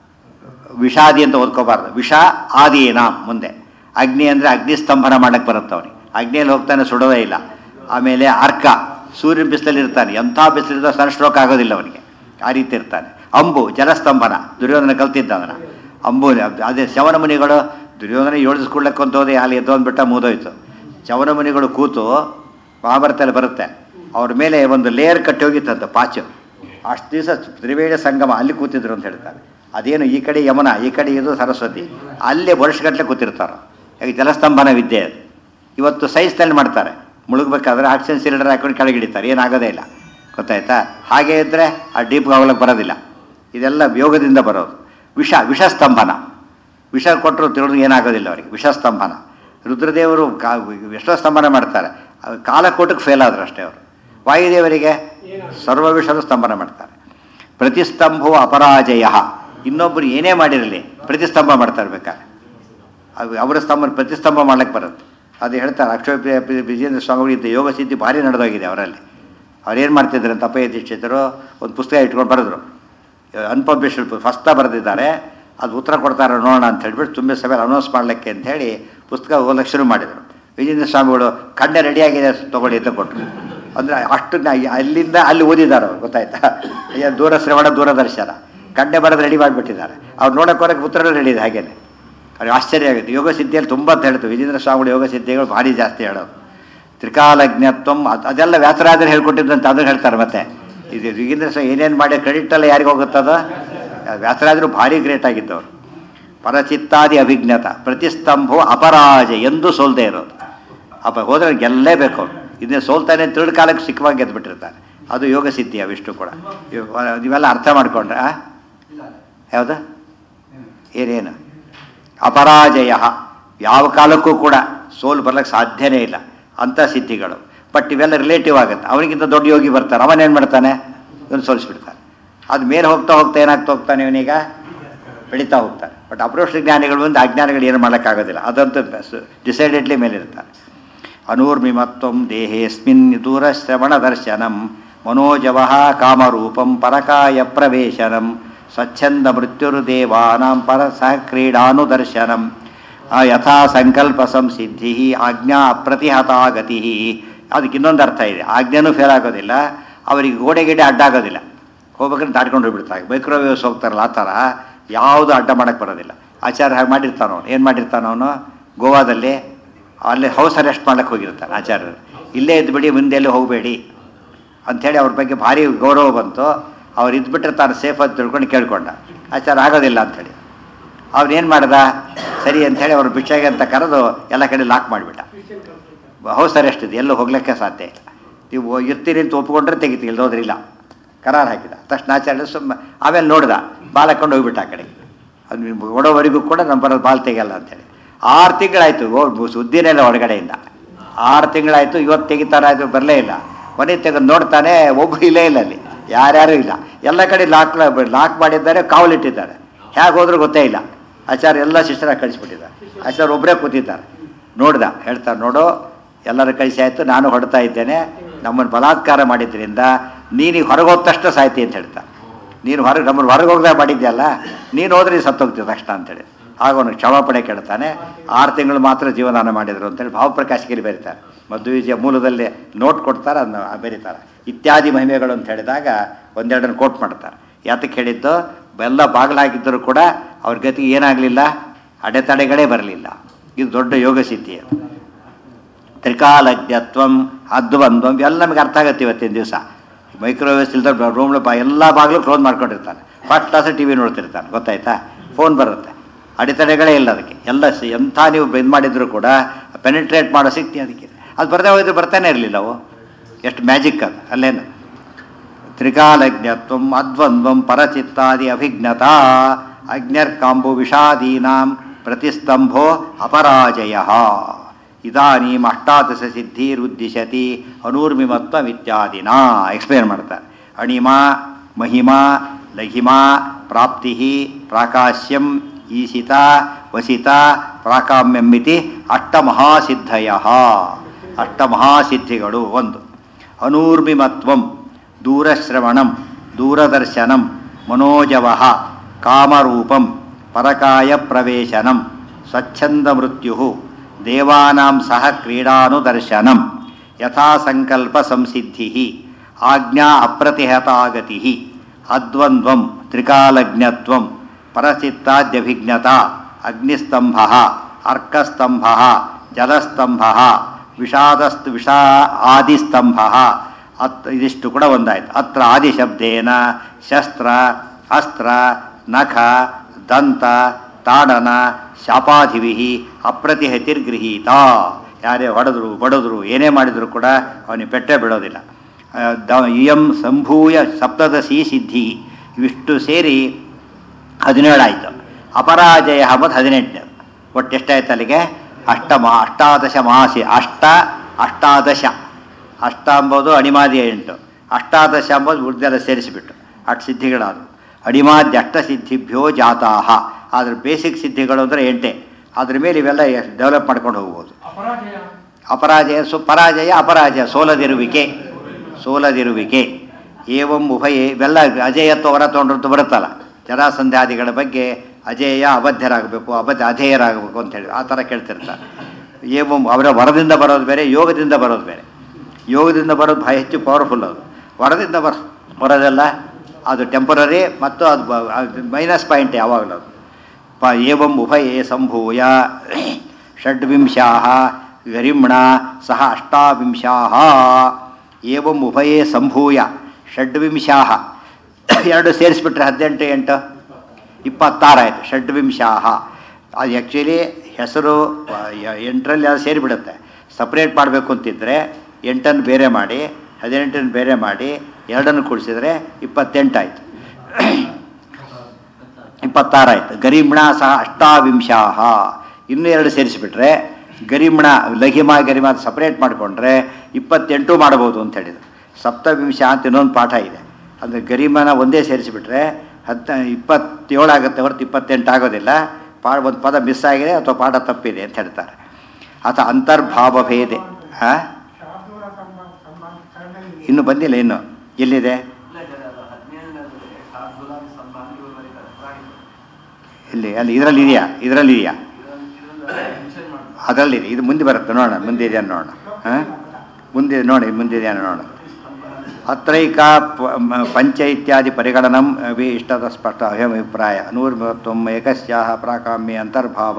ವಿಷಾದಿ ಅಂತ ಓದ್ಕೋಬಾರ್ದು ವಿಷ ಆದೀನಾಂ ಮುಂದೆ ಅಗ್ನಿ ಅಂದರೆ ಅಗ್ನಿಸ್ತಂಭನ ಮಾಡಕ್ಕೆ ಬರುತ್ತೆ ಅವನಿಗೆ ಅಗ್ನಿಯಲ್ಲಿ ಹೋಗ್ತಾನೆ ಸುಡೋದೇ ಇಲ್ಲ ಆಮೇಲೆ ಅರ್ಕ ಸೂರ್ಯನ ಬಿಸಿಲಲ್ಲಿ ಇರ್ತಾನೆ ಎಂಥ ಬಿಸಿಲಿದ್ದ ಸನ್ಸ್ಟ್ರೋಕ್ ಆಗೋದಿಲ್ಲ ಅವನಿಗೆ ಆ ರೀತಿ ಇರ್ತಾನೆ ಅಂಬು ಜಲಸ್ತಂಭನ ದುರ್ಯೋಧನ ಕಲ್ತಿದ್ದ ಅದನ್ನ ಅಂಬು ಅದೇ ಶವನ ಮುನಿಗಳು ದುರ್ಯೋಧನ ಏಳಿಸ್ಕೊಳ್ಳಕ್ಕೆ ಅಂತ ಹೋದೆ ಅಲ್ಲಿ ಎದ್ದೊಂದ್ಬಿಟ್ಟ ಮುಗಿದೋಯ್ತು ಶವನ ಮುನಿಗಳು ಕೂತು ಮಹಾಭಾರತದಲ್ಲಿ ಬರುತ್ತೆ ಅವ್ರ ಮೇಲೆ ಒಂದು ಲೇಯರ್ ಕಟ್ಟಿ ಹೋಗಿತ್ತಂತ ಪಾಚು ಅಷ್ಟು ದಿವಸ ತ್ರಿವೇಣ ಸಂಗಮ ಅಲ್ಲಿ ಕೂತಿದ್ರು ಅಂತ ಹೇಳ್ತಾರೆ ಅದೇನು ಈ ಕಡೆ ಯಮುನಾ ಈ ಕಡೆ ಇದು ಸರಸ್ವತಿ ಅಲ್ಲೇ ವರ್ಷಗಟ್ಟಲೆ ಕೂತಿರ್ತಾರೆ ಈಗ ಜಲಸ್ತಂಭನ ವಿದ್ಯೆ ಅದು ಇವತ್ತು ಸೈನ್ಸ್ನಲ್ಲಿ ಮಾಡ್ತಾರೆ ಮುಳುಗಬೇಕಾದ್ರೆ ಆಕ್ಸಿಜನ್ ಸಿಲಿಂಡರ್ ಹಾಕೊಂಡು ಕೆಳಗಿಡಿತಾರೆ ಏನಾಗೋದೇ ಇಲ್ಲ ಗೊತ್ತಾಯ್ತಾ ಹಾಗೆ ಇದ್ದರೆ ಆ ಡೀಪ್ ಹೋಗ್ಲಿಕ್ಕೆ ಬರೋದಿಲ್ಲ ಇದೆಲ್ಲ ಯೋಗದಿಂದ ಬರೋದು ವಿಷ ವಿಷಸ್ತಂಭನ ವಿಷ ಕೊಟ್ಟರು ತಿಳಿದು ಏನಾಗೋದಿಲ್ಲ ಅವರಿಗೆ ವಿಷಸ್ತಂಭನ ರುದ್ರದೇವರು ಕಾ ಎಷ್ಟೋ ಸ್ತಂಭನ ಮಾಡ್ತಾರೆ ಅದು ಕಾಲಕೋಟಕ್ಕೆ ಫೇಲ್ ಆದ್ರು ಅಷ್ಟೇ ಅವರು ವಾಯುದೇವರಿಗೆ ಸರ್ವ ವಿಷದ ಸ್ತಂಭನ ಮಾಡ್ತಾರೆ ಪ್ರತಿಸ್ತಂಭೋ ಅಪರಾಜಯ ಇನ್ನೊಬ್ಬರು ಏನೇ ಮಾಡಿರಲಿ ಪ್ರತಿಸ್ತಂಭ ಮಾಡ್ತಾ ಇರ್ಬೇಕಾದ್ರೆ ಅದು ಅವರ ಸ್ತಂಭ ಪ್ರತಿಸ್ತಂಭ ಮಾಡ್ಲಿಕ್ಕೆ ಬರುತ್ತೆ ಅದು ಹೇಳ್ತಾರೆ ಅಕ್ಷಯ ಪ್ರಿಯ- ಪ್ರಿಯ- ವಿಜೇಂದ್ರ ಸ್ವಾಮಿಗಳು ಇದ್ದ ಯೋಗ ಸಿದ್ಧಿ ಭಾರಿ ನಡೆದೋಗಿದೆ ಅವರಲ್ಲಿ ಅವ್ರೇನು ಮಾಡ್ತಿದ್ರು ಅಂತ ಅಪ್ಪಯ್ಯ ದೀಕ್ಷಿತರು ಒಂದು ಪುಸ್ತಕ ಇಟ್ಕೊಂಡು ಬರೆದ್ರು ಅನ್ಪಬ್ಲಿಷ್ಡ್ ಫಸ್ಟ ಬರೆದಿದ್ದಾರೆ ಅದು ಉತ್ತರ ಕೊಡ್ತಾರೆ ನೋಡೋಣ ಅಂತ ಹೇಳ್ಬಿಟ್ಟು ತುಂಬ ಸಭೆಯಲ್ಲಿ ಅನೌನ್ಸ್ ಮಾಡಲಿಕ್ಕೆ ಅಂತ ಹೇಳಿ ಪುಸ್ತಕ ಓದಕ್ಕೆ ಶುರು ಮಾಡಿದರು ವಿಜೇಂದ್ರ ಸ್ವಾಮಿಗಳು ಕಣ್ಣೆ ರೆಡಿಯಾಗಿದೆ ತಗೊಳ್ಳಿ ಅಂತ ಕೊಟ್ಟರು ಅಂದರೆ ಅಷ್ಟು ನಾ- ಅಲ್ಲಿಂದ ಅಲ್ಲಿ ಓದಿದ್ದಾರೆ ಅವ್ರು ಗೊತ್ತಾಯ್ತಾ ಏನ್ ದೂರ ಶ್ರವಣ ದೂರದರ್ಶನ ಕಣ್ಣೆ ಬರೋದು ರೆಡಿ ಮಾಡಿಬಿಟ್ಟಿದ್ದಾರೆ ಅವ್ರು ನೋಡೋಕೆ ಹೊರಗೆ ಉತ್ತರ ರೆಡಿ ಇದೆ ಹಾಗೇನೆ ಅವ್ರಿಗೆ ಆಶ್ಚರ್ಯ ಆಗುತ್ತೆ ಯೋಗ ಸಿದ್ಧಿಯಲ್ಲಿ ತುಂಬ ಅಂತ ಹೇಳ್ತು ವಿಜೇಂದ್ರ ಸ್ವಾಮಿಗಳು ಯೋಗ ಸಿದ್ಧಿಗಳು ಭಾರಿ ಜಾಸ್ತಿ ಹೇಳೋದು ತ್ರಿಕಾಲಜ್ಞತ್ವಂ ಅದ್- ಅದೆಲ್ಲ ವ್ಯಾಸರಾಜರು ಹೇಳ್ಕೊಟ್ಟಿದ್ದಂತ ಅದನ್ನು ಹೇಳ್ತಾರೆ ಮತ್ತೆ ಇದು ವಿಜೇಂದ್ರ ಸ್ವಾಮಿ ಏನೇನು ಮಾಡಿ ಕ್ರೆಡಿಟ್ ಎಲ್ಲ ಯಾರಿಗೆ ಹೋಗುತ್ತದ ವ್ಯಾಸರಾಜರು ಭಾರಿ ಗ್ರೇಟ್ ಆಗಿದ್ದವರು ಪರಚಿತ್ತಾದಿ ಅಭಿಜ್ಞತ ಪ್ರತಿಸ್ತಂಭೋ ಅಪರಾಜ ಎಂದು ಸೋಲ್ದೇ ಇರೋದು ಅಪ ಹೋದ್ರೆ ಗೆಲ್ಲೇಬೇಕು ಅವ್ರು ಇದನ್ನೇ ಸೋಲ್ತಾನೆ ತಿರುಳು ಕಾಲಕ್ಕೆ ಸಿಕ್ಕವಾಗಿ ಗೆದ್ದುಬಿಟ್ಟಿರ್ತಾರೆ ಅದು ಯೋಗ ಸಿದ್ಧಿ ಅವಿಷ್ಟು ಕೂಡ ಇವ್- ನೀವೆಲ್ಲ ಅರ್ಥ ಮಾಡ್ಕೊಂಡ್ರೆ ಆ? ಯಾವುದು ಏನೇನು ಅಪರಾಜಯ ಯಾವ ಕಾಲಕ್ಕೂ ಕೂಡ ಸೋಲು ಬರ್ಲಿಕ್ಕೆ ಸಾಧ್ಯನೇ ಇಲ್ಲ ಅಂಥ ಸಿದ್ಧಿಗಳು ಬಟ್ ಇವೆಲ್ಲ ರಿಲೇಟಿವ್ ಆಗುತ್ತೆ ಅವನಿಗಿಂತ ದೊಡ್ಡ ಯೋಗಿ ಬರ್ತಾನೆ ಅವನೇನು ಮಾಡ್ತಾನೆ ಇವನು ಸೋಲಿಸ್ಬಿಡ್ತಾನೆ ಅದು ಮೇಲೆ ಹೋಗ್ತಾ ಹೋಗ್ತಾ ಏನಾಗ್ತಾ ಹೋಗ್ತಾನೆ ಇವನೀಗ ಬೆಳೀತಾ ಹೋಗ್ತಾನೆ ಬಟ್ ಅಪ್ರೋಷ ಜ್ಞಾನಿಗಳು ಒಂದು ಅಜ್ಞಾನಿಗಳು ಏನು ಮಾಡೋಕ್ಕಾಗೋದಿಲ್ಲ ಅದಂತೂ ಡಿಸೈಡೆಡ್ಲಿ ಮೇಲೆ ಇರ್ತಾರೆ ಅನೂರ್ಮಿಮತ್ವಂ ದೇಹೇಸ್ಮಿನ್ ದೂರಶ್ರವಣ ದರ್ಶನಂ ಮನೋಜವ ಕಾಮರೂಪಂ ಪರಕಾಯ ಪ್ರವೇಶನಂ ಸ್ವಚ್ಛಂದ ಮೃತ್ಯುರ್ದೇವಾನಾಂ ಪರಸ ಕ್ರೀಡಾನುದರ್ಶನಂ ಆ ಯಥಾ ಸಂಕಲ್ಪ ಸಂಸಿದ್ಧಿ ಆಜ್ಞಾ ಅಪ್ರತಿಹತ ಗತಿ ಅದಕ್ಕೆ ಇನ್ನೊಂದು ಅರ್ಥ ಇದೆ ಆಜ್ಞೆನೂ ಫೇಲ್ ಆಗೋದಿಲ್ಲ ಅವರಿಗೆ ಗೋಡೆ ಗಿಡೆ ಅಡ್ಡ ಆಗೋದಿಲ್ಲ ಹೋಗ್ಬೇಕಾದ್ರೆ ದಾಟ್ಕೊಂಡು ಹೋಗ್ಬಿಡ್ತಾರೆ ಮೈಕ್ರೋವೇವ್ಸ್ ಹೋಗ್ತಾರಲ್ಲ ಆ ಥರ ಯಾವುದು ಅಡ್ಡ ಮಾಡಕ್ಕೆ ಬರೋದಿಲ್ಲ ಆಚಾರ್ಯ ಹಾಗೆ ಮಾಡಿರ್ತಾನ ಅವನು ಏನು ಮಾಡಿರ್ತಾನ ಅವನು ಗೋವಾದಲ್ಲಿ ಅಲ್ಲಿ ಹೌಸ್ ಅರೆಸ್ಟ್ ಮಾಡ್ಲಿಕ್ಕೆ ಹೋಗಿರ್ತಾನೆ ಆಚಾರ್ಯರು ಇಲ್ಲೇ ಇದ್ಬಿಡಿ ಮುಂದೆ ಎಲ್ಲೂ ಹೋಗಬೇಡಿ ಅಂಥೇಳಿ ಅವ್ರ ಬಗ್ಗೆ ಭಾರಿ ಗೌರವ ಬಂತು ಅವ್ರು ಇದ್ಬಿಟ್ಟಿರ್ತಾರೆ ಸೇಫ್ ಅಂತ ತಿಳ್ಕೊಂಡು ಕೇಳ್ಕೊಂಡ ಆಚಾರ ಆಗೋದಿಲ್ಲ ಅಂಥೇಳಿ ಅವ್ರೇನು ಮಾಡ್ದ ಸರಿ ಅಂಥೇಳಿ ಅವ್ರು ಭಿಕ್ಷೆಗೆ ಅಂತ ಕರೆದು ಎಲ್ಲ ಕಡೆ ಲಾಕ್ ಮಾಡಿಬಿಟ್ಟ ಹೌಸ್ ಅರೆಸ್ಟ್ ಇದೆ ಎಲ್ಲೂ ಹೋಗ್ಲಿಕ್ಕೆ ಸಾಧ್ಯ ಇಲ್ಲ ನೀವು ಇರ್ತೀರಿ ಅಂತ ಒಪ್ಪಿಕೊಂಡ್ರೆ ತೆಗಿತಿ ಇಲ್ದೋದ್ರೆ ಇಲ್ಲ ಕರಾರ್ ಹಾಕಿದ ತಕ್ಷಣ ಆಚಾರ್ಯ ಸುಮ್ಮ ಆಮೇಲೆ ನೋಡ್ದ ಬಾಲ್ ಹಾಕೊಂಡು ಹೋಗ್ಬಿಟ್ಟ ಆ ಕಡೆ ಅದು ನೀವು ಓಡೋವರೆಗೂ ಕೂಡ ನಮ್ಮ ಬರೋದು ಬಾಲ್ ತೆಗಿಯಲ್ಲ ಅಂತೇಳಿ ಆರು ತಿಂಗಳಾಯ್ತು ಓ ಸುದ್ದಿನೇ ಇಲ್ಲ ಹೊರಗಡೆಯಿಂದ ಆರು ತಿಂಗಳಾಯ್ತು ಇವತ್ತು ತೆಗಿತಾರಾಯ್ತು ಬರಲೇ ಇಲ್ಲ ಮನೆ ತೆಗೆದು ನೋಡ್ತಾನೆ ಒಬ್ಬರು ಇಲ್ಲೇ ಇಲ್ಲ ಅಲ್ಲಿ ಯಾರ್ಯಾರು ಇಲ್ಲ ಎಲ್ಲ ಕಡೆ ಲಾಕ್ ಲಾಕ್ ಮಾಡಿದ್ದಾರೆ ಕಾವಲಿಟ್ಟಿದ್ದಾರೆ ಹೇಗೆ ಹೋದ್ರೂ ಗೊತ್ತೇ ಇಲ್ಲ ಆಚಾರ್ಯ ಎಲ್ಲ ಶಿಷ್ಯರ ಕಳಿಸ್ಬಿಟ್ಟಿದ್ದಾರೆ ಆಚಾರ್ಯ ಒಬ್ಬರೇ ಕೂತಿದ್ದಾರೆ ನೋಡ್ದ ಹೇಳ್ತಾರೆ ನೋಡು ಎಲ್ಲರ ಕಳಿಸಿ ಆಯಿತು ನಾನು ಹೊಡ್ತಾ ಇದ್ದೇನೆ ನಮ್ಮನ್ನು ಬಲಾತ್ಕಾರ ಮಾಡಿದ್ರಿಂದ ನೀನು ಹೊರಗೆ ಹೋದ ತಕ್ಷಣ ಸಾಯ್ತಿ ಅಂತ ಹೇಳ್ತಾ ನೀನು ಹೊರಗೆ ನಮ್ಮನ್ನು ಹೊರಗೆ ಹೋಗ್ದಾಗ ಮಾಡಿದ್ಯಲ್ಲ ನೀನು ಹೋದ್ರೆ ನೀನು ಸತ್ತೋಗ್ತೀವಿ ತಕ್ಷಣ ಅಂತೇಳಿ ಆಗ ಅವನು ಕ್ಷಮಾಪಣೆ ಕೇಳ್ತಾನೆ ಆರು ತಿಂಗಳು ಮಾತ್ರ ಜೀವದಾನ ಮಾಡಿದರು ಅಂತೇಳಿ ಭಾವಪ್ರಕಾಶಗಿರಿ ಬರೀತಾರೆ ಮಧ್ವ ವಿಜಯ ಮೂಲದಲ್ಲಿ ನೋಟ್ ಕೊಡ್ತಾರೆ ಅದನ್ನ ಬರೀತಾರೆ ಇತ್ಯಾದಿ ಮಹಿಮೆಗಳು ಅಂತ ಹೇಳಿದಾಗ ಒಂದೆರಡನ್ನು ಕೋಟ್ ಮಾಡ್ತಾರೆ ಯಾತಕ್ಕೆ ಹೇಳಿದ್ದು ಎಲ್ಲ ಬಾಗಿಲಾಗಿದ್ದರೂ ಕೂಡ ಅವ್ರ ಗತಿಗೆ ಏನಾಗಲಿಲ್ಲ ಅಡೆತಡೆಗಳೇ ಬರಲಿಲ್ಲ ಇದು ದೊಡ್ಡ ಯೋಗ ಸಿದ್ಧಿ ಅದು ತ್ರಿಕಾಲಜ್ಞತ್ವಂ ಅದ್ವಂದ್ವಂ ಇವೆಲ್ಲ ನಮಗೆ ಅರ್ಥ ಆಗತ್ತೆ ಇವತ್ತಿನ ದಿವಸ ಮೈಕ್ರೋವೇವ್ಸ್ ಇಲ್ದ ರೂಮ್ ಎಲ್ಲ ಬಾಗಿಲು ಕ್ಲೋಸ್ ಮಾಡ್ಕೊಂಡಿರ್ತಾನೆ ಫಸ್ಟ್ ಕ್ಲಾಸ್ ಟಿ ವಿ ನೋಡ್ತಿರ್ತಾನೆ ಗೊತ್ತಾಯ್ತಾ ಫೋನ್ ಬರುತ್ತೆ ಅಡೆತಡೆಗಳೇ ಇಲ್ಲ ಅದಕ್ಕೆ ಎಲ್ಲ ಸ- ಎಂಥ ನೀವು ಇದು ಮಾಡಿದ್ರು ಕೂಡ ಪೆನಿಟ್ರೇಟ್ ಮಾಡೋ ಶಕ್ತಿ ಅದಕ್ಕೆ ಅದು ಬರದೇ ಹೋಗಿದ್ರೆ ಬರ್ತಾನೆ ಇರಲಿಲ್ಲ ಅವು ಎಷ್ಟು ಮ್ಯಾಜಿಕ್ ಅದು ಅಲ್ಲೇನು ತ್ರಿಕಾಲಜ್ಞತ್ವಂ ಅದ್ವಂದ್ವಂ ಪರಚಿತ್ತಾದಿ ಅಭಿಜ್ಞತಾ ಅಜ್ಞರ್ಕಾಂಬು ವಿಷಾದೀನಾಂ ಪ್ರತಿಸ್ತಂಭೋ ಅಪರಾಜಯ ಇದಾನೀಂ ಅಷ್ಟಾದಶ ಸಿದ್ಧಿರುದ್ದಿಶತಿ ಅನೂರ್ಮಿಮತ್ವಮಿತ್ಯಾದಿನ ಎಕ್ಸ್ಪ್ಲೇನ್ ಮಾಡ್ತಾರೆ ಅಣಿಮಾ ಮಹಿಮಾ ಲಘಿಮಾ ಪ್ರಾಪ್ತಿ ಪ್ರಾಕಾಶ್ಯಂ ಈಶಿತ ವಸಿತ ಪ್ರಾಕಾಮ್ಯಮಿತಿ ಅಷ್ಟಮಹಾಸಿದ್ಧಯ ಅಷ್ಟಮಹಾಸಿದ್ಧಿಗಳು ಒಂದು ಅನೂರ್ಮಿಮತ್ವಂ ದೂರಶ್ರವಣಂ ದೂರದರ್ಶನಂ ಮನೋಜವ ಕಾಮರೂಪಂ ಪರಕಾಯ ಪ್ರವೇಶನಂ ಸ್ವಚ್ಛಂದ ಮೃತ್ಯು ದೇವಾನಾಂ ಸಹ ಕ್ರೀಡಾನುದರ್ಶನಂ ಯಥಾಸಂಕಲ್ಪ ಸಂಸಿದ್ಧಿ ಆಜ್ಞಾ ಅಪ್ರತಿಹತಾಗತಿ ಅದ್ವಂದ್ವಂ ತ್ರಿಕಾಲಜ್ಞತ್ವಂ ಪರಚಿತ್ತಾದ್ಯಭಿಜ್ಞತಾ ಅಗ್ನಿಸ್ತಂಭ ಅರ್ಕಸ್ತಂಭ ಜಲಸ್ತಂಭ ವಿಷಾದಸ್ತ್ ವಿಷಾ ಆದಿಸ್ತಂಭ ಅತ್ ಇದಿಷ್ಟು ಕೂಡ ಒಂದಾಯ್ತು ಅತ್ರ ಆದಿಶಬ್ದೇನ ಶಸ್ತ್ರ ಅಸ್ತ್ರ ನಖ ದಂತ ತಾಡನ ಶಾಪಾಧಿವಿ ಅಪ್ರತಿಹತಿರ್ಗೃಹೀತ ಯಾರೇ ಹೊಡೆದ್ರು ಬಡಿದ್ರು ಏನೇ ಮಾಡಿದ್ರು ಕೂಡ ಅವನಿಗೆ ಪೆಟ್ಟೆ ಬಿಡೋದಿಲ್ಲ ಆ, ದ- ಇಯಂ ಸಂಭೂಯ ಸಪ್ತದಶಿ ಸಿದ್ಧಿ ಇವಿಷ್ಟು ಸೇರಿ ಹದಿನೇಳಾಯಿತು ಅಪರಾಜಯ ಮತ್ತು ಹದಿನೆಂಟು ಒಟ್ಟು ಎಷ್ಟಾಯ್ತು ಅಲ್ಲಿಗೆ ಅಷ್ಟ ಮಹಾ ಅಷ್ಟಾದಶ ಮಹಾಸಿ ಅಷ್ಟ ಅಷ್ಟಾದಶ ಅಷ್ಟ ಅಂಬೋದು ಅಣಿಮಾದಿ ಎಂಟು ಅಷ್ಟಾದಶ ಅಂಬೋದು ಉಳಿದೆಲ್ಲ ಸೇರಿಸಿಬಿಟ್ಟು ಅಷ್ಟು ಸಿದ್ಧಿಗಳಾದವು ಅಣಿಮಾದ್ಯ ಅಷ್ಟಸಿದ್ಧಿಭ್ಯೋ ಜಾತಾಹ ಅದ್ರ ಬೇಸಿಕ್ ಸಿದ್ಧಿಗಳು ಅಂದರೆ ಎಂಟೆ ಅದ್ರ ಮೇಲೆ ಇವೆಲ್ಲ ಡೆವಲಪ್ ಮಾಡ್ಕೊಂಡು ಹೋಗ್ಬೋದು ಅಪರಾಜಯ ಅಪರಾಜಯ ಸು ಪರಾಜಯ ಅಪರಾಜಯ ಸೋಲದಿರುವಿಕೆ ಸೋಲದಿರುವಿಕೆ ಏವಂ ಉಭಯ ಇವೆಲ್ಲ ಅಜೇಯತ್ವ ಹೊರ ತೊಗೊಂಡ್ರಂತೂ ಬರುತ್ತಲ್ಲ ಜರಾಸಂಧ್ಯಾದಿಗಳ ಬಗ್ಗೆ ಅಜೇಯ ಅಬದ್ಧರಾಗಬೇಕು ಅಬದ್ಧ ಅಧೇಯರಾಗಬೇಕು ಅಂತ ಹೇಳಿ ಆ ಥರ ಕೇಳ್ತಿರ್ತಾರೆ ಏವಂ ಅವರ ವರದಿಂದ ಬರೋದು ಬೇರೆ ಯೋಗದಿಂದ ಬರೋದು ಬೇರೆ ಯೋಗದಿಂದ ಬರೋದು ಭಾಳ ಹೆಚ್ಚು ಪವರ್ಫುಲ್ ಅದು ವರದಿಂದ ಬರ ಬರೋದೆಲ್ಲ ಅದು ಟೆಂಪರರಿ ಮತ್ತು ಅದು ಮೈನಸ್ ಪಾಯಿಂಟ್ ಯಾವಾಗಲೂ ಅದು ಪ ಏವಂ ಉಭಯೇ ಸಂಭೂಯ ಷಡ್ವಿಂಶಾ ಗರಿಮ್ಣ ಸಹ ಅಷ್ಟಾವಿಂಶಾ ಏವಂ ಉಭಯೇ ಸಂಭೂಯ ಷಡ್ವಿಂಶಾ ಎರಡು ಸೇರಿಸ್ಬಿಟ್ರೆ ಹದಿನೆಂಟು ಎಂಟು ಇಪ್ಪತ್ತಾರಾಯಿತು ಷಡ್ವಿಂಶಾ ಅದು ಆ್ಯಕ್ಚುಲಿ ಹೆಸರು ಆ, ಯ- ಎಂಟರಲ್ಲಿ ಅದು ಸೇರಿಬಿಡುತ್ತೆ ಸಪ್ರೇಟ್ ಮಾಡಬೇಕು ಅಂತಿದ್ರೆ ಎಂಟನ್ನು ಬೇರೆ ಮಾಡಿ ಹದಿನೆಂಟನ್ನು ಬೇರೆ ಮಾಡಿ ಎರಡನ್ನು ಕೂಡಿಸಿದ್ರೆ ಇಪ್ಪತ್ತೆಂಟಾಯಿತು ಇಪ್ಪತ್ತಾರಾಯ್ತು ಗರಿಮ್ಣ ಸಹ ಅಷ್ಟಾವಿಂಶಾ ಇನ್ನೂ ಎರಡು ಸೇರಿಸಿಬಿಟ್ರೆ ಗರಿಮ್ಣ ಲಘಿಮ ಗರಿಮ ಸಪ್ರೇಟ್ ಮಾಡಿಕೊಂಡ್ರೆ ಇಪ್ಪತ್ತೆಂಟು ಮಾಡ್ಬೋದು ಅಂತ ಹೇಳಿದ್ರು ಸಪ್ತವಿಂಶ ಅಂತ ಇನ್ನೊಂದು ಪಾಠ ಇದೆ ಅಂದರೆ ಗರಿಮನ ಒಂದೇ ಸೇರಿಸಿಬಿಟ್ರೆ ಹತ್ತ ಇಪ್ಪತ್ತೇಳು ಆಗುತ್ತೆ ಹೊರತು ಇಪ್ಪತ್ತೆಂಟು ಆಗೋದಿಲ್ಲ ಪಾ ಒಂದು ಪದ ಮಿಸ್ ಆಗಿದೆ ಅಥವಾ ಪಾಠ ತಪ್ಪಿದೆ ಅಂತ ಹೇಳ್ತಾರೆ ಅಥವಾ ಅಂತರ್ಭಾವ ಭೇದೆ ಹಾಂ ಶಾರ್ದೂಲ ಸಂಬಂಧ ಸಂಬಂಧ ಕನ್ನಡ ಇನ್ನೂ ಬಂದಿಲ್ಲ ಇನ್ನು ಎಲ್ಲಿದೆ ಇಲ್ಲಿ ಅಲ್ಲಿ ಇದರಲ್ಲಿ ಇದೆಯಾ ಇದರಲ್ಲಿ ಇದೆಯಾ ಅದರಲ್ಲಿದೆ ಇದು ಮುಂದೆ ಬರುತ್ತೆ ನೋಡೋಣ ಮುಂದೆ ಇದೆಯಾ ನೋಡೋಣ ಹಾಂ ಮುಂದೆ ನೋಡಿ ಮುಂದೆ ಇದೆಯಾ ನೋಡೋಣ ಅತ್ರೈಕ ಪ- ಮ- ಪಂಚ ಇತ್ಯಾದಿ ಪರಿಗಣನಂ ಅಭಿ ಇಷ್ಟದ ಸ್ಪಷ್ಟ ಅಭಿಪ್ರಾಯ ನೂರ್ಮತ್ವಂ ಏಕಸ್ಯಾಹ ಪ್ರಾಕಾಮ್ಯ ಅಂತರ್ಭಾವ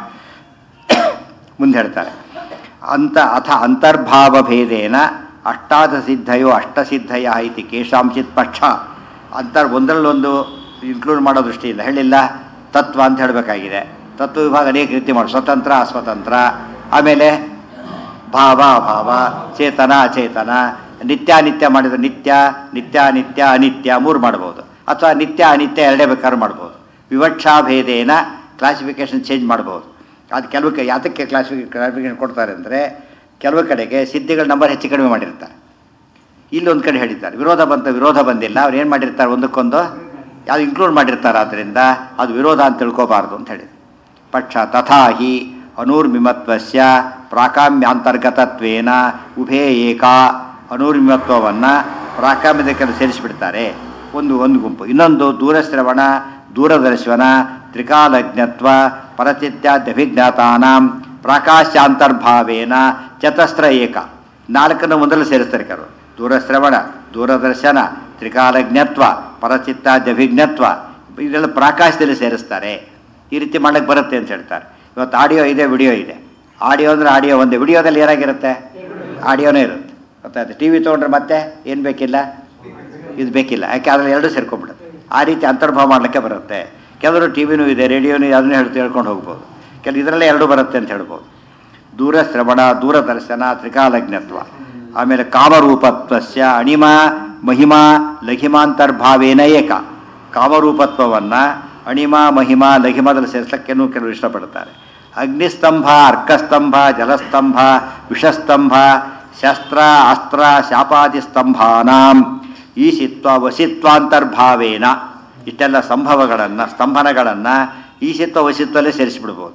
ಮುಂದೆ ಹೇಳ್ತಾರೆ ಅಂತ ಅಥ ಅಂತರ್ಭಾವ ಭೇದೇನ ಅಷ್ಟಾದ ಸಿದ್ಧಯೋ ಅಷ್ಟಸಿದ್ಧಯ ಇತಿ ಕೇಶಾಂಚಿತ್ ಪಕ್ಷ ಅಂತರ್ ಒಂದರಲ್ಲೊಂದು ಇನ್ಕ್ಲೂಡ್ ಮಾಡೋ ದೃಷ್ಟಿಯಿಂದ ಹೇಳಿಲ್ಲ ತತ್ವ ಅಂತ ಹೇಳಬೇಕಾಗಿದೆ ತತ್ವ ವಿಭಾಗ ಅನೇಕ ರೀತಿ ಮಾಡಿ ಸ್ವತಂತ್ರ ಅಸ್ವತಂತ್ರ ಆಮೇಲೆ ಭಾವ ಅಭಾವ ಚೇತನ ಅಚೇತನ ನಿತ್ಯಾನಿತ್ಯ ಮಾಡಿದ್ರೆ ನಿತ್ಯ ನಿತ್ಯಾನಿತ್ಯ ಅನಿತ್ಯ ಮೂರು ಮಾಡ್ಬೋದು ಅಥವಾ ನಿತ್ಯ ಅನಿತ್ಯ ಎರಡೇ ಬೇಕಾದ್ರೂ ಮಾಡ್ಬೋದು ವಿವಕ್ಷಾ ಭೇದೇನ ಕ್ಲಾಸಿಫಿಕೇಶನ್ ಚೇಂಜ್ ಮಾಡ್ಬೋದು ಅದು ಕೆಲವು ಕ- ಯಾತಕ್ಕೆ ಕ್ಲಾಸಿಫಿ ಕ್ಲಾಸಿಫಿಕೇಶನ್ ಕೊಡ್ತಾರೆ ಅಂದರೆ ಕೆಲವು ಕಡೆಗೆ ಸಿದ್ಧಿಗಳ ನಂಬರ್ ಹೆಚ್ಚು ಕಡಿಮೆ ಮಾಡಿರ್ತಾರೆ ಇಲ್ಲೊಂದು ಕಡೆ ಹೇಳಿದ್ದಾರೆ ವಿರೋಧ ಬಂತ ವಿರೋಧ ಬಂದಿಲ್ಲ ಅವ್ರು ಏನು ಮಾಡಿರ್ತಾರೆ ಒಂದಕ್ಕೊಂದು ಯಾವುದು ಇನ್ಕ್ಲೂಡ್ ಮಾಡಿರ್ತಾರೆ ಆದ್ದರಿಂದ ಅದು ವಿರೋಧ ಅಂತ ತಿಳ್ಕೋಬಾರ್ದು ಅಂತ ಹೇಳಿದ್ರು ಪಕ್ಷ ತಥಾ ಹಿ ಅನೂರ್ಮಿಮತ್ವಸ್ಯ ಪ್ರಾಕಾಮ್ಯಾಂತರ್ಗತತ್ವೇನ ಉಭೇ ಏಕ ಅನೂರ್ಮಿಮತ್ವವನ್ನು ಪ್ರಾಕಾಮ್ಯದಕ್ಕೆ ಸೇರಿಸಿಬಿಡ್ತಾರೆ ಒಂದು ಒಂದು ಗುಂಪು ಇನ್ನೊಂದು ದೂರಶ್ರವಣ ದೂರದರ್ಶನ ತ್ರಿಕಾಲಜ್ಞತ್ವ ಪರಚಿತ್ಯಾದ್ಯಭಿಜ್ಞಾತಾನಾಂ ಪ್ರಾಕಾಶ್ಯಾಂತರ್ಭಾವೇನ ಚತಸ್ರ ಏಕ ನಾಲ್ಕನ್ನು ಒಂದರಲ್ಲಿ ಸೇರಿಸ್ತಾರೆ ಕೆಲವರು ದೂರಶ್ರವಣ ದೂರದರ್ಶನ ತ್ರಿಕಾಲಜ್ಞತ್ವ ಪರಚಿತ್ತಾದ್ಯಭಿಜ್ಞತ್ವ ಇದೆಲ್ಲ ಪ್ರಾಕಾಶದಲ್ಲಿ ಸೇರಿಸ್ತಾರೆ ಈ ರೀತಿ ಮಾಡಕ್ಕೆ ಬರುತ್ತೆ ಅಂತ ಹೇಳ್ತಾರೆ ಇವತ್ತು ಆಡಿಯೋ ಇದೆ ವಿಡಿಯೋ ಇದೆ ಆಡಿಯೋ ಅಂದರೆ ಆಡಿಯೋ ಒಂದೇ ವಿಡಿಯೋದಲ್ಲಿ ಏನಾಗಿರುತ್ತೆ ಆಡಿಯೋನೇ ಇರುತ್ತೆ ಗೊತ್ತಾಯ್ತು ಟಿ ವಿ ತೊಗೊಂಡ್ರೆ ಮತ್ತೆ ಏನು ಬೇಕಿಲ್ಲ ಇದು ಬೇಕಿಲ್ಲ ಯಾಕೆ ಅದ್ರಲ್ಲಿ ಎರಡು ಸೇರ್ಕೊಂಡ್ಬಿಡುತ್ತೆ ಆ ರೀತಿ ಅಂತರ್ಭಾವ ಮಾಡಲಿಕ್ಕೆ ಬರುತ್ತೆ ಕೆಲವರು ಟಿ ವಿನೂ ಇದೆ ರೇಡಿಯೋನೂ ಅದನ್ನೇ ಹೇಳ್ತು ಹೇಳ್ಕೊಂಡು ಹೋಗ್ಬೋದು ಕೆಲವು ಇದರಲ್ಲೇ ಎರಡು ಬರುತ್ತೆ ಅಂತ ಹೇಳ್ಬೋದು ದೂರ ಶ್ರವಣ ದೂರದರ್ಶನ ತ್ರಿಕಾಲಜ್ಞತ್ವ ಆಮೇಲೆ ಕಾಮರೂಪತ್ವಸ್ಯ ಅಣಿಮ ಮಹಿಮಾ ಲಘಿಮಾಂತರ್ಭಾವೇನ ಏಕ ಕಾಮರೂಪತ್ವವನ್ನು ಅಣಿಮ ಮಹಿಮಾ ಲಘಿಮದಲ್ಲಿ ಸೇರಿಸಲಿಕ್ಕೇನೂ ಕೆಲವರು ಇಷ್ಟಪಡ್ತಾರೆ ಅಗ್ನಿಸ್ತಂಭ ಅರ್ಕಸ್ತಂಭ ಜಲಸ್ತಂಭ ವಿಷಸ್ತಂಭ ಶಸ್ತ್ರ ಅಸ್ತ್ರ ಶಾಪಾದಿ ಸ್ತಂಭಾನಾಂ ಈಶಿತ್ವ ವಸಿತ್ವಾಂತರ್ಭಾವೇನ ಇಷ್ಟೆಲ್ಲ ಸಂಭವಗಳನ್ನು ಸ್ತಂಭನಗಳನ್ನು ಈಶಿತ್ವ ವಸಿತ್ವಲ್ಲೇ ಸೇರಿಸಿಬಿಡ್ಬೋದು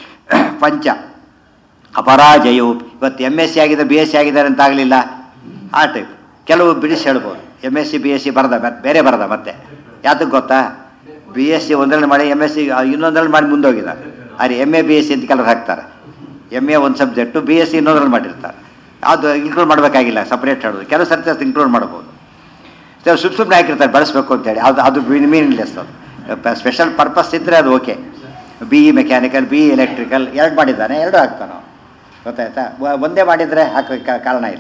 ಪಂಚ ಅಪರಾಜಯವು ಇವತ್ತು ಎಮ್ ಎಸ್ ಸಿ ಆಗಿದೆ ಬಿ ಎಸ್ ಸಿ ಆಗಿದ್ದಾರೆ ಅಂತ ಆಗಲಿಲ್ಲ ಆ ಟೈಪ್ ಕೆಲವು ಬಿಡಿಸಿ ಹೇಳ್ಬೋದು M S C B S C ಬರದ ಮತ್ತೆ ಬೇರೆ ಬರದ ಮತ್ತೆ ಯಾತಕ್ಕೆ ಗೊತ್ತಾ ಬಿ ಎಸ್ ಸಿ ಒಂದರಲ್ಲಿ ಮಾಡಿ ಎಮ್ ಎಸ್ ಸಿ ಇನ್ನೊಂದರಲ್ಲಿ ಮಾಡಿ ಮುಂದೋಗಿದ್ದಾರೆ ಆದರೆ M A B S C ಅಂತ ಕೆಲವರು ಹಾಕ್ತಾರೆ ಎಮ್ ಎ ಒಂದು ಸಬ್ಜೆಕ್ಟು ಬಿ ಎಸ್ ಸಿ ಇನ್ನೊಂದರಲ್ಲಿ ಮಾಡಿರ್ತಾರೆ ಅದು ಇನ್ಕ್ಲೂಡ್ ಮಾಡಬೇಕಾಗಿಲ್ಲ ಸಪ್ರೇಟ್ ಹೇಳೋದು ಕೆಲವು ಸರ್ತಿ ಅಷ್ಟು ಇನ್ಕ್ಲೂಡ್ ಮಾಡ್ಬೋದು ಕೆಲವು ಸುಮ್ಮನೆ ಸುಮ್ಮನೆ ಹಾಕಿರ್ತಾರೆ ಬಳಸಬೇಕು ಅಂತೇಳಿ ಅದು ಅದು ಮೀನಿಂಗ್ಲೆಸ್ ಅದು ಸ್ಪೆಷಲ್ ಪರ್ಪಸ್ ಇದ್ದರೆ ಅದು okay B E mechanical B E electrical ಎರಡು ಮಾಡಿದ್ದಾನೆ ಎರಡು ಹಾಕ್ತಾನೋ ಗೊತ್ತಾಯ್ತಾ ವ- ಒಂದೇ ಮಾಡಿದರೆ ಹಾಕಕ್ಕೆ ಕಾರಣ ಇಲ್ಲ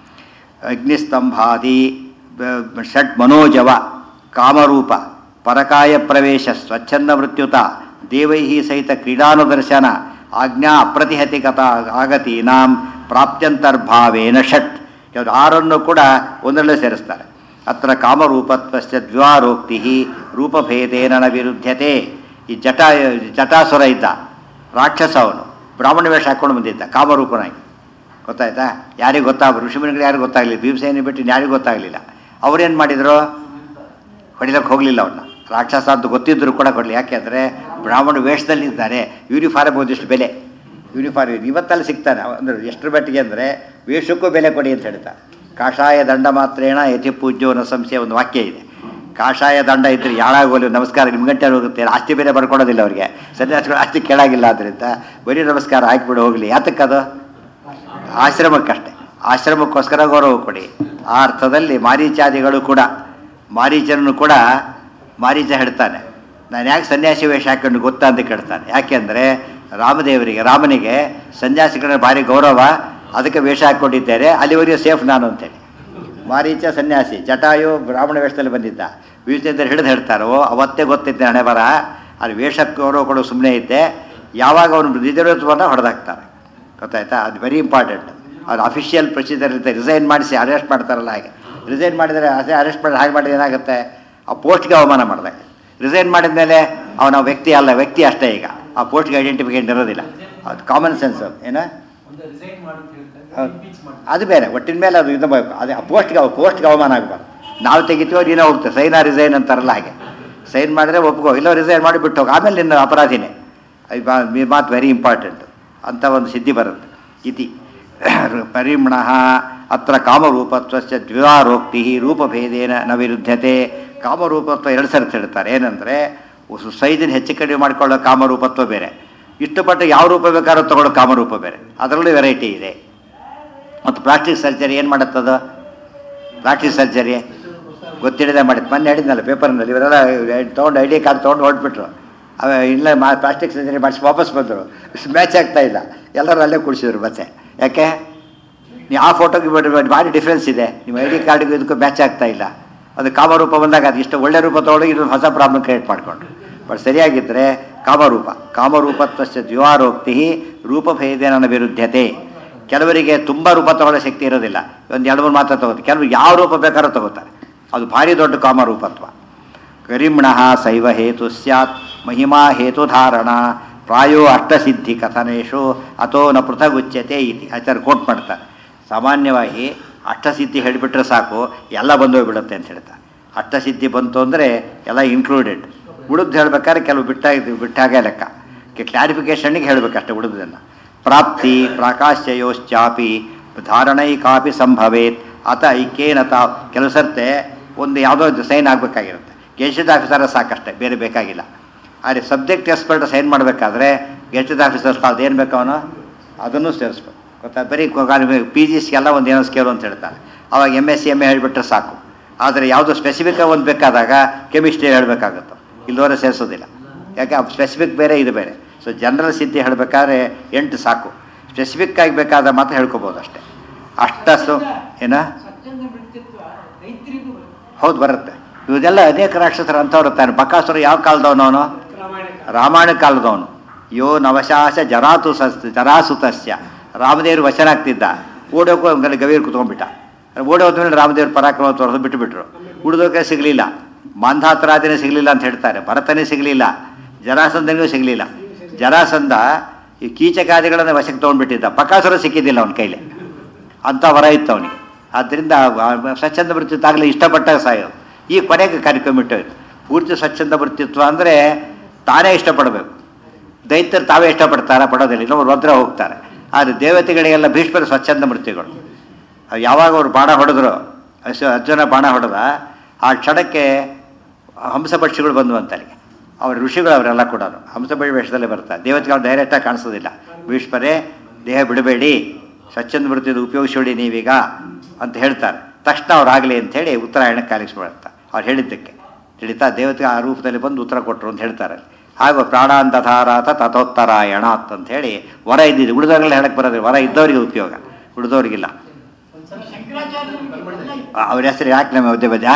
ಅಗ್ನಿಸ್ತಂಭಾದಿ ಬ- ಷಟ್ ಮನೋಜವ ಕಾಮರೂಪ ಪರಕಾಯ ಪ್ರವೇಶ ಸ್ವಚ್ಛಂದ ಮೃತ್ಯುತ ದೇವೈ ಸಹಿತ ಕ್ರೀಡಾನುದರ್ಶನ ಆಜ್ಞಾ ಅಪ್ರತಿಹತಿಗತ ಆಗತೀನಾಂ ಪ್ರಾಪ್ತ್ಯಂತರ್ಭಾವೇನ ಷಟ್ ಕೆಲವು ಆರನ್ನು ಕೂಡ ಒಂದರಲ್ಲೇ ಸೇರಿಸ್ತಾರೆ ಅತ್ರ ಕಾಮರೂಪತ್ವಸ್ಯ ದ್ವಾರೋಕ್ತಿ ರೂಪಭೇದೇನ ನ ವಿರುದ್ಧತೆ ಈ ಜಟ ಜಟಾಸುರ ಇದ್ದ ರಾಕ್ಷಸ ಅವನು ಬ್ರಾಹ್ಮಣ ವೇಷ ಹಾಕ್ಕೊಂಡು ಬಂದಿದ್ದ ಕಾಮರೂಪನಾಗಿ ಗೊತ್ತಾಯ್ತಾ ಯಾರಿಗೆ ಗೊತ್ತಾಗ ಋಷಿಮುನಿಗಳು ಯಾರಿಗೂ ಗೊತ್ತಾಗಲಿಲ್ಲ ಭೀಮಸೇನೆ ಬಿಟ್ಟು ಯಾರಿಗೂ ಗೊತ್ತಾಗಲಿಲ್ಲ ಅವ್ರೇನು ಮಾಡಿದರು ಹೊಡಿಲಕ್ಕೆ ಹೋಗಲಿಲ್ಲ ಅವನ್ನ ರಾಕ್ಷಸ ಅಂತ ಗೊತ್ತಿದ್ರು ಕೂಡ ಕೊಡಲಿ ಯಾಕೆಂದರೆ ಬ್ರಾಹ್ಮಣ ವೇಷದಲ್ಲಿ ಇದ್ದಾನೆ ಯೂನಿಫಾರ್ಮ್ ಒಂದಿಷ್ಟು ಬೆಲೆ ಯೂನಿಫಾರ್ಮ್ ಇವತ್ತಲ್ಲಿ ಸಿಗ್ತಾನೆ ಅಂದರೆ ಎಷ್ಟರ ಮಟ್ಟಿಗೆ ಅಂದರೆ ವೇಷಕ್ಕೂ ಬೆಲೆ ಕೊಡಿ ಅಂತ ಹೇಳ್ತಾರೆ ಕಾಷಾಯ ದಂಡ ಮಾತ್ರೇಣ ಯತಿ ಪೂಜ್ಯೋ ನ ಸಂಶಯ ಒಂದು ವಾಕ್ಯ ಇದೆ ಕಾಷಾಯ ದಂಡ ಇದ್ರೆ ಯಾಳಾಗೋಲಿ ನಮಸ್ಕಾರ ನಿಮ್ಮ ಗಂಟೆ ಹೋಗುತ್ತೆ ಆಸ್ತಿ ಬೇರೆ ಬರ್ಕೊಡೋದಿಲ್ಲ ಅವರಿಗೆ ಸನ್ಯಾಸಿಗಳು ಆಸ್ತಿ ಕೇಳಾಗಿಲ್ಲ ಆದ್ದರಿಂದ ಬರೀ ನಮಸ್ಕಾರ ಹಾಕಿಬಿಡು ಹೋಗಲಿ ಯಾತಕ್ಕದು ಆಶ್ರಮಕ್ಕಷ್ಟೇ ಆಶ್ರಮಕ್ಕೋಸ್ಕರ ಗೌರವ ಕೊಡಿ ಆ ಅರ್ಥದಲ್ಲಿ ಮಾರೀಚಾದಿಗಳು ಕೂಡ ಮಾರೀಚನನ್ನು ಕೂಡ ಮಾರೀಚ ಹೇಳ್ತಾನೆ ನಾನು ಯಾಕೆ ಸನ್ಯಾಸಿ ವೇಷ ಹಾಕೊಂಡು ಗೊತ್ತಾ ಅಂತ ಕೇಳ್ತಾನೆ ಯಾಕೆಂದರೆ ರಾಮದೇವರಿಗೆ ರಾಮನಿಗೆ ಸನ್ಯಾಸಿಗಳ ಭಾರಿ ಗೌರವ ಅದಕ್ಕೆ ವೇಷ ಹಾಕ್ಕೊಂಡಿದ್ದಾರೆ ಅಲ್ಲಿವರೆಗೂ ಸೇಫ್ ನಾನು ಅಂತೇಳಿ ಮಾರೀಚ ಸನ್ಯಾಸಿ ಜಟಾಯು ಬ್ರಾಹ್ಮಣ ವೇಷದಲ್ಲಿ ಬಂದಿದ್ದ ವಿಜಯೇಂದ್ರ ಹಿಡಿದು ಹೇಳ್ತಾರೋ ಅವತ್ತೇ ಗೊತ್ತಿದ್ದೆ ಹಣೆ ಬರ ಅಲ್ಲಿ ವೇಷಕ್ಕೆ ಗೌರವ ಕೊಡೋ ಸುಮ್ಮನೆ ಇದ್ದೆ ಯಾವಾಗ ಅವನು ನಿಜತ್ವನ ಹೊಡೆದಾಕ್ತಾರೆ ಗೊತ್ತಾಯ್ತಾ ಅದು ವೆರಿ ಇಂಪಾರ್ಟೆಂಟ್ ಅದು ಅಫಿಷಿಯಲ್ ಪ್ರೊಸೀಜರ್ ಇರುತ್ತೆ ರಿಸೈನ್ ಮಾಡಿಸಿ ಅರೆಸ್ಟ್ ಮಾಡ್ತಾರಲ್ಲ ಹಾಗೆ ರಿಸೈನ್ ಮಾಡಿದರೆ ಅದೇ ಅರೆಸ್ಟ್ ಮಾಡಿ ಹಾಗೆ ಮಾಡಿದ್ರೆ ಏನಾಗುತ್ತೆ ಆ ಪೋಸ್ಟ್ಗೆ ಅವಮಾನ ಮಾಡಿದಾಗ ರಿಸೈನ್ ಮಾಡಿದ ಮೇಲೆ ಅವನ ವ್ಯಕ್ತಿ ಅಲ್ಲ ವ್ಯಕ್ತಿ ಅಷ್ಟೇ ಈಗ ಆ ಪೋಸ್ಟ್ಗೆ ಐಡೆಂಟಿಫಿಕೇಷನ್ ಇರೋದಿಲ್ಲ ಅದು ಕಾಮನ್ ಸೆನ್ಸ್ ಏನ ಒಂದು ರಿಸೈನ್ ಮಾಡು ಅಂತ ಹೇಳ್ತಾರೆ ಹೌದು. ಇಂಪೀಚ್ ಮಾಡಿ ಅದು ಬೇರೆ ಒಟ್ಟಿನ ಮೇಲೆ ಅದು ಇದು ಬೇಕು ಅದೇ ಆ ಪೋಸ್ಟ್ಗೆ ಅವ ಪೋಸ್ಟ್ಗೆ ಅವಮಾನ ಆಗಬಾರ್ದು ನಾವು ತೆಗಿತೀವೋ ನೀನೇ ಹೋಗ್ತೇವೆ ಸೈನಾ ರಿಸೈನ್ ಅಂತಾರಲ್ಲ ಹಾಗೆ ಸೈನ್ ಮಾಡಿದ್ರೆ ಒಪ್ಕೋ ಇಲ್ಲ ರಿಸೈನ್ ಮಾಡಿ ಬಿಟ್ಟು ಹೋಗಿ ಆಮೇಲೆ ನಿನ್ನ ಅಪರಾಧಿನೇ ಇದು ಮಾ- ಈ ಮಾತು ವೆರಿ ಇಂಪಾರ್ಟೆಂಟ್ ಅಂತ ಒಂದು ಸಿದ್ಧಿ ಬರುತ್ತೆ ಇತಿ ಪರಿಮಣ ಅತ್ರ ಕಾಮರೂಪತ್ವಸ್ಯ ದ್ವಿವಾರೋಕ್ತಿ ರೂಪಭೇದೇನ ನ ವಿರುದ್ಧತೆ ಕಾಮರೂಪತ್ವ ಎರಡು ಸರಿ ಹೇಳ್ತಾರೆ ಏನಂದರೆ ಸೈಜಿನ ಹೆಚ್ಚು ಕಡಿಮೆ ಮಾಡಿಕೊಳ್ಳೋ ಕಾಮರೂಪತ್ವ ಬೇರೆ ಇಷ್ಟಪಟ್ಟು ಯಾವ ರೂಪ ಬೇಕಾದ್ರೂ ತಗೊಳ್ಳೋ ಕಾಮರೂಪ ಬೇರೆ ಅದರಲ್ಲೂ ವೆರೈಟಿ ಇದೆ ಮತ್ತು ಪ್ಲಾಸ್ಟಿಕ್ ಸರ್ಜರಿ ಏನು ಮಾಡುತ್ತದ ಪ್ಲಾಸ್ಟಿಕ್ ಸರ್ಜರಿ ಗೊತ್ತಿಡದೆ ಮಾಡಿದ್ದು ಮೊನ್ನೆ ಹೇಳಿದ್ನಲ್ಲ ಪೇಪರ್ನಲ್ಲಿ ಇವರೆಲ್ಲ ತೊಗೊಂಡು ಐ ಡಿ ಕಾರ್ಡ್ ತೊಗೊಂಡು ಹೊರಟ್ಬಿಟ್ರು ಅವ ಇಲ್ಲ ಮಾ ಪ್ಲಾಸ್ಟಿಕ್ ಸರ್ಜರಿ ಮಾಡಿಸಿ ವಾಪಸ್ ಬಂದರು ಮ್ಯಾಚ್ ಆಗ್ತಾ ಇಲ್ಲ ಎಲ್ಲರೂ ಅಲ್ಲೇ ಕುಡಿಸಿದ್ರು ಮತ್ತೆ ಯಾಕೆ ನೀವು ಆ ಫೋಟೋಗೆ ಬಿಟ್ಟು ಭಾರಿ ಡಿಫ್ರೆನ್ಸ್ ಇದೆ ನಿಮ್ಮ ಐ ಡಿ ಕಾರ್ಡಿಗೆ ಇದಕ್ಕೂ ಮ್ಯಾಚ್ ಆಗ್ತಾ ಇಲ್ಲ ಅದು ಕಾಮರೂಪ ಬಂದಾಗ ಅದು ಇಷ್ಟು ಒಳ್ಳೆ ರೂಪ ತೊಗೊಂಡು ಇದೊಂದು ಹೊಸ ಪ್ರಾಬ್ಲಮ್ ಕ್ರಿಯೇಟ್ ಮಾಡಿಕೊಂಡ್ರು ಬಟ್ ಸರಿಯಾಗಿದ್ದರೆ ಕಾಮರೂಪ ಕಾಮರೂಪತ್ವಸ್ಯ ದ್ವಿವಾರೋಕ್ತಿ ರೂಪಭೇದೇನ ವಿರುದ್ಧತೆ ಕೆಲವರಿಗೆ ತುಂಬ ರೂಪ ತಗೊಳ್ಳೋ ಶಕ್ತಿ ಇರೋದಿಲ್ಲ ಒಂದು ಎರಡು ಮೂರು ಮಾತ್ರ ತಗೋತಾರೆ ಕೆಲವರು ಯಾವ ರೂಪ ಬೇಕಾದ್ರೂ ತಗೋತಾರೆ ಅದು ಭಾರಿ ದೊಡ್ಡ ಕಾಮರೂಪತ್ವ ಕರಿಮ್ಣ ಶೈವ ಹೇತು ಸ್ಯಾತ್ ಮಹಿಮಾ ಹೇತುಧಾರಣ ಪ್ರಾಯೋ ಅಷ್ಟಸಿದ್ಧಿ ಕಥನೇಶು ಅಥೋ ನ ಪೃಥಗುಚ್ಯತೆ ಇತಿ ಆಚಾರ್ಯ ಕೋಟ್ ಮಾಡ್ತಾರೆ ಸಾಮಾನ್ಯವಾಗಿ ಅಷ್ಟಸಿದ್ಧಿ ಹೇಳಿಬಿಟ್ರೆ ಸಾಕು ಎಲ್ಲ ಬಂದೋಗ್ಬಿಡುತ್ತೆ ಅಂತ ಹೇಳ್ತಾರೆ ಅಷ್ಟಸಿದ್ಧಿ ಬಂತು ಅಂದರೆ ಎಲ್ಲ ಇನ್ಕ್ಲೂಡೆಡ್ ಉಳಿದು ಹೇಳ್ಬೇಕಾದ್ರೆ ಕೆಲವು ಬಿಟ್ಟಾಗ ಬಿಟ್ಟಾಗೆ ಲೆಕ್ಕ ಕ್ಲಾರಿಫಿಕೇಷನ್ಗೆ ಹೇಳಬೇಕಷ್ಟೇ ಉಳಿದನ್ನು ಪ್ರಾಪ್ತಿ ಪ್ರಾಕಾಶ್ಯಯೋಶ್ಚಾಪಿ ಧಾರಣೈಕಾಪಿ ಸಂಭವೇತ್ ಅತ ಐಕೇನ ತಾ ಕೆಲವು ಸರ್ತೆ ಒಂದು ಯಾವುದೋ ಸೈನ್ ಆಗಬೇಕಾಗಿರುತ್ತೆ ಗೆಜೆಟ್ ಆಫೀಸರ ಸಾಕಷ್ಟೇ ಬೇರೆ ಬೇಕಾಗಿಲ್ಲ ಆದರೆ ಸಬ್ಜೆಕ್ಟ್ ಎಕ್ಸ್ಪರ್ಟ್ ಸೈನ್ ಮಾಡಬೇಕಾದ್ರೆ ಗೆಜೆಟ್ ಆಫೀಸರ್ ಅದೇನು ಬೇಕು ಅವನು ಅದನ್ನು ಸೇರಿಸ್ಬೇಕು ಗೊತ್ತಾ ಬರೀ ಪಿ ಜಿ ಎಲ್ಲ ಒಂದು ಏನೋ ಸ್ಕೇಲು ಅಂತ ಹೇಳ್ತಾರೆ ಅವಾಗ M S C M A ಹೇಳಿಬಿಟ್ರೆ ಸಾಕು ಆದರೆ ಯಾವುದು ಸ್ಪೆಸಿಫಿಕ್ ಒಂದು ಬೇಕಾದಾಗ ಕೆಮಿಸ್ಟ್ರಿ ಹೇಳಬೇಕಾಗುತ್ತೆ ಇಲ್ಲವರೆ ಸೇರಿಸೋದಿಲ್ಲ ಯಾಕೆ ಸ್ಪೆಸಿಫಿಕ್ ಬೇರೆ ಇದು ಬೇರೆ ಸೊ ಜನರಲ್ ಸಿದ್ಧಿ ಹೇಳಬೇಕಾದ್ರೆ ಎಂಟು ಸಾಕು ಸ್ಪೆಸಿಫಿಕ್ ಆಗಿ ಬೇಕಾದ ಮಾತ್ರ ಹೇಳ್ಕೊಬೋದು ಅಷ್ಟೇ ಅಷ್ಟ ಸು ಏನ ಸ್ವಚ್ಛಂದ ವ್ಯಕ್ತಿತ್ವ ರೈತರಿಗೂ ಬರುತ್ತೆ. ಹೌದು ಬರುತ್ತೆ ಇವದೆಲ್ಲ ಅನೇಕ ರಾಕ್ಷಸರು ಅಂಥವ್ರು ಇರ್ತಾನೆ ಬಕಾಸುರ ಯಾವ ಕಾಲದವನು ಅವನು ರಾಮಾಯಣ ರಾಮಾಯಣ ಕಾಲದವನು ಯೋ ನವಶಾಸ ಜರಾತು ಸಸ್ ಜರಾಸುತಸ್ಯ ರಾಮದೇವರು ವಶನಾಗ್ತಿದ್ದ ಓಡೋಕ್ಕೂ ಹಂಗಲ್ಲಿ ಗವೀರ್ ಕುತ್ಕೊಂಡ್ಬಿಟ್ಟ ಓಡಿ ಹೋದ್ಮೇಲೆ ರಾಮದೇವ್ರ ಪರಾಕ್ರಮ ತೋರಿದು ಬಿಟ್ಟು ಬಿಟ್ರು ಉಳಿದೋಕೆ ಸಿಗಲಿಲ್ಲ ಮಾಂಧಾತರಾಜನೇ ಸಿಗಲಿಲ್ಲ ಅಂತ ಹೇಳ್ತಾರೆ ಭರತನೇ ಸಿಗಲಿಲ್ಲ ಜರಾಸಂಧನಿಗೂ ಸಿಗಲಿಲ್ಲ ಜರಾಸಂಧ ಈ ಕೀಚಕಾದಿಗಳನ್ನು ವಶಕ್ಕೆ ತೊಗೊಂಡ್ಬಿಟ್ಟಿದ್ದ ಬಕಾಸುರ ಸಿಕ್ಕಿದ್ದಿಲ್ಲ ಅವನ ಕೈಲಿ ಅಂಥ ವರ ಇತ್ತು ಅವನಿಗೆ ಆದ್ದರಿಂದ ಆ ಸ್ವಚ್ಛಂದ ವೃತ್ತಿತ್ವಾಗಲೇ ಇಷ್ಟಪಟ್ಟಾಗ ಸಾಯೋದು ಈ ಕೊನೆಗೆ ಕಾರ್ಯಕ್ರಮ ಇಟ್ಟೋಯ್ತು ಪೂರ್ತಿ ಸ್ವಚ್ಛಂದ ವೃತ್ತಿತ್ವ ಅಂದರೆ ತಾನೇ ಇಷ್ಟಪಡಬೇಕು ದೈತ್ಯರು ತಾವೇ ಇಷ್ಟಪಡ್ತಾರ ಪಡೋದಿಲ್ಲ ಇನ್ನೊಬ್ರು ಒಬ್ಬರೇ ಹೋಗ್ತಾರೆ ಆದರೆ ದೇವತೆಗಳಿಗೆಲ್ಲ ಭೀಷ್ಮರು ಸ್ವಚ್ಛಂದ ಮೃತ್ಯುಗಳು ಅವು ಯಾವಾಗ ಅವರು ಬಾಣ ಹೊಡೆದ್ರು ಅಶ್ವ ಅರ್ಜುನ ಬಾಣ ಹೊಡೆದ ಆ ಕ್ಷಣಕ್ಕೆ ಹಂಸಪಕ್ಷಿಗಳು ಬಂದು ಅಂತಲ್ಲಿಗೆ ಅವ್ರ ಋಷಿಗಳು ಅವರೆಲ್ಲ ಕೂಡ ಹಂಸಪಕ್ಷಿ ವೇಷದಲ್ಲೇ ಬರ್ತಾರೆ ದೇವತೆಗಳು ಡೈರೆಕ್ಟಾಗಿ ಕಾಣಿಸೋದಿಲ್ಲ ಭೀಷ್ಮರೇ ದೇಹ ಬಿಡಬೇಡಿ ಸ್ವಚ್ಛಂದ ಮೃತ್ಯದ ಉಪಯೋಗಿಸೋಡಿ ನೀವೀಗ ಅಂತ ಹೇಳ್ತಾರೆ ತಕ್ಷಣ ಅವ್ರಾಗಲಿ ಅಂಥೇಳಿ ಉತ್ತರಾಯಣಕ್ಕೆ ಕಾಲಿಸ್ಬಿಡ್ತಾರೆ ಅವ್ರು ಹೇಳಿದ್ದಕ್ಕೆ ತಿಳಿತಾ ದೇವತೆಗೆ ಆ ರೂಪದಲ್ಲಿ ಬಂದು ಉತ್ತರ ಕೊಟ್ಟರು ಅಂತ ಹೇಳ್ತಾರೆ ಹಾಗೂ ಪ್ರಾಣಾಂತಧಾರಾತ ತಥೋತ್ತರಾಯಣ ಅಂತ ಹೇಳಿ ವರ ಇದ್ದಿದ್ದು ಉಳಿದವರೆಲ್ಲ ಹೇಳಕ್ಕೆ ಬರೋದಿಲ್ಲ ವರ ಇದ್ದವರಿಗೆ ಉಪಯೋಗ ಉಳಿದವರಿಗಿಲ್ಲ ಶಂಕರಾಚಾರ್ಯ ಅವ್ರ ಹೆಸರು ಯಾಕೆ ನಮ್ಮ ಮಧ್ಯ ಮಧ್ಯ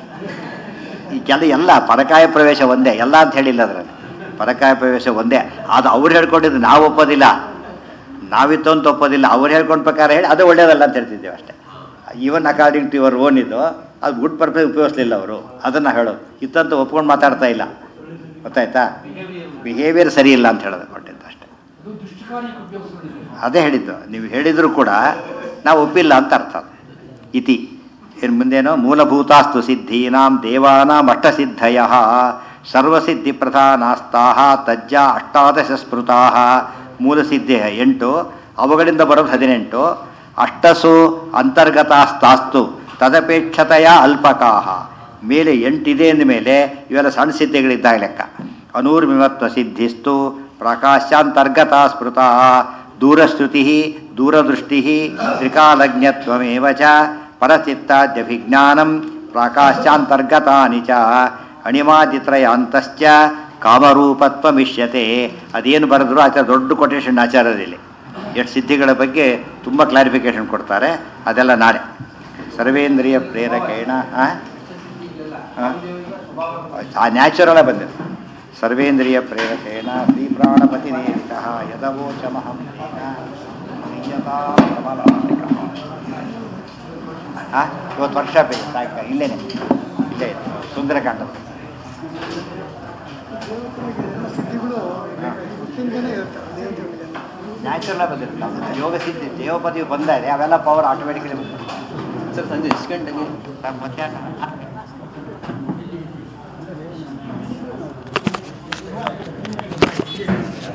ಈ ಕೆಲ ಎಲ್ಲ ಪರಕಾಯ ಪ್ರವೇಶ ಒಂದೇ ಎಲ್ಲ ಅಂತ ಹೇಳಿಲ್ಲ ಅದರಲ್ಲಿ ಪರಕಾಯ ಪ್ರವೇಶ ಒಂದೇ ಅದು ಅವ್ರು ಹೇಳ್ಕೊಂಡಿದ್ದು ನಾವು ಒಪ್ಪೋದಿಲ್ಲ ನಾವಿತ್ತು ಅಂತ ಒಪ್ಪೋದಿಲ್ಲ ಅವ್ರು ಹೇಳ್ಕೊಂಡ ಪ್ರಕಾರ ಹೇಳಿ ಅದು ಒಳ್ಳೇದಲ್ಲ ಅಂತ ಹೇಳ್ತಿದ್ದೇವೆ ಅಷ್ಟೇ even according to your own ಇದು ಅದು ಗುಡ್ ಪರ್ಪಸ್ ಉಪಯೋಗಿಸ್ಲಿಲ್ಲ ಅವರು ಅದನ್ನು ಹೇಳೋದು ಇತ್ತಂತ ಒಪ್ಕೊಂಡು ಮಾತಾಡ್ತಾ ಇಲ್ಲ ಗೊತ್ತಾಯ್ತಾ ಬಿಹೇವಿಯರ್ ಸರಿ ಇಲ್ಲ ಅಂತ ಹೇಳೋದು ಕೊಟ್ಟಿದ್ದು ಅಷ್ಟೇ ಅದು ದುಷ್ಟಕಾರ್ಯಕ್ಕೆ ಉಪಯೋಗಿಸ್ಕೊಂಡಿದ್ದಾರೆ ಅದೇ ಹೇಳಿದ್ದು ನೀವು ಹೇಳಿದರೂ ಕೂಡ ನಾವು ಒಪ್ಪಿಲ್ಲ ಅಂತ ಅರ್ಥ ಅದು. ಇತಿ ಇನ್ನು ಮುಂದೇನು ಮೂಲಭೂತಾಸ್ತು ಸಿದ್ಧೀನಾಂ ದೇವಾನಾಂ ಅಷ್ಟಸಿದ್ಧಯ ಸರ್ವಸಿದ್ಧಿ ಪ್ರಧಾನಾಸ್ತಾ ತಜ್ಜ ಅಷ್ಟಾದಶ ಸ್ಮೃತಾ ಮೂಲಸಿದ್ಧಿ ಎಂಟು ಅವುಗಳಿಂದ ಬರೋದು ಹದಿನೆಂಟು ಅಷ್ಟಸು ಅಂತರ್ಗತಾಸ್ತಾಸ್ತು ತದಪೇಕ್ಷತೆಯ ಅಲ್ಪಕಾಹ ಮೇಲೆ ಎಂಟಿದೆ ಅಂದ ಮೇಲೆ ಇವೆಲ್ಲ ಸಣ್ಣ ಸಿದ್ಧಿಗಳಿದ್ದಾಗ ಲೆಕ್ಕ ಅನೂರ್ಮಿಮತ್ವ ಸಿದ್ಧಿಸ್ತು ಪ್ರಕಾಶಾಂತರ್ಗತ ಸ್ಮೃತ ದೂರಶ್ರುತಿ ದೂರದೃಷ್ಟಿ ತ್ರಿಕಾಲಜ್ಞತ್ವಮೇವ ಚ ಪರಚಿತ್ತಾದ್ಯಭಿಜ್ಞಾನಂ ಪ್ರಾಕಾಶ್ಚಾಂತರ್ಗತಾನಿ ಚ ಅಣಿಮಾದಿತ್ರಯಾಂತಶ್ಚ ಕಾಮರೂಪತ್ವಮಿಷ್ಯತೆ ಅದೇನು ಬರೆದ್ರು ಆಚಾರ ದೊಡ್ಡ ಕೊಟೇಶನ್ ಆಚಾರದಲ್ಲಿ ಎಷ್ಟು ಸಿದ್ಧಿಗಳ ಬಗ್ಗೆ ತುಂಬ ಕ್ಲಾರಿಫಿಕೇಶನ್ ಕೊಡ್ತಾರೆ ಅದೆಲ್ಲ ನಾಳೆ ಸರ್ವೇಂದ್ರಿಯ ಪ್ರೇರಕೇಣ ಆ? ಆ? ಆ ನ್ಯಾಚುರಲ ಬಂದಿದೆ ಸರ್ವೇಂದ್ರಿಯ ಪ್ರೇರಕೇಣ ಶ್ರೀ ಪ್ರಾಣಪತಿ ನೇರಿತ ಯದವೋಚಮಹಂ ತೇನ ಪ್ರೀಯತಾ ಕಮಲಾನಿಕಃ. ಆ? ಇವತ್ತು ವರ್ಷ ಬೇಕು ಸಾಯಂಕಾಲ ಇಲ್ಲೇನೆ ಇಲ್ಲೇ ಇದೆ ಸುಂದರಕಾಂಡ ಸಿದ್ಧಿಗಳು ಗೊತ್ತಿಂದನೇ ಇರುತ್ತೆ ದೇವತೆಗಳಿಗೆಲ್ಲ ನ್ಯಾಚುರಲ್ ಬಂದಿರುತ್ತೆ ಅದು ಯೋಗ ಸಿದ್ಧಿ ದೇವಪದಿಯು ಬಂದರೆ ಅವೆಲ್ಲ ಪವರ್ ಆಟೋಮೆಟಿಕಲಿ ಬಂದಿರುತ್ತೆ ಸರ್ ಸಂಜೆ ಎಷ್ಟು ಗಂಟೆಗೆ ಮಧ್ಯಾಹ್ನ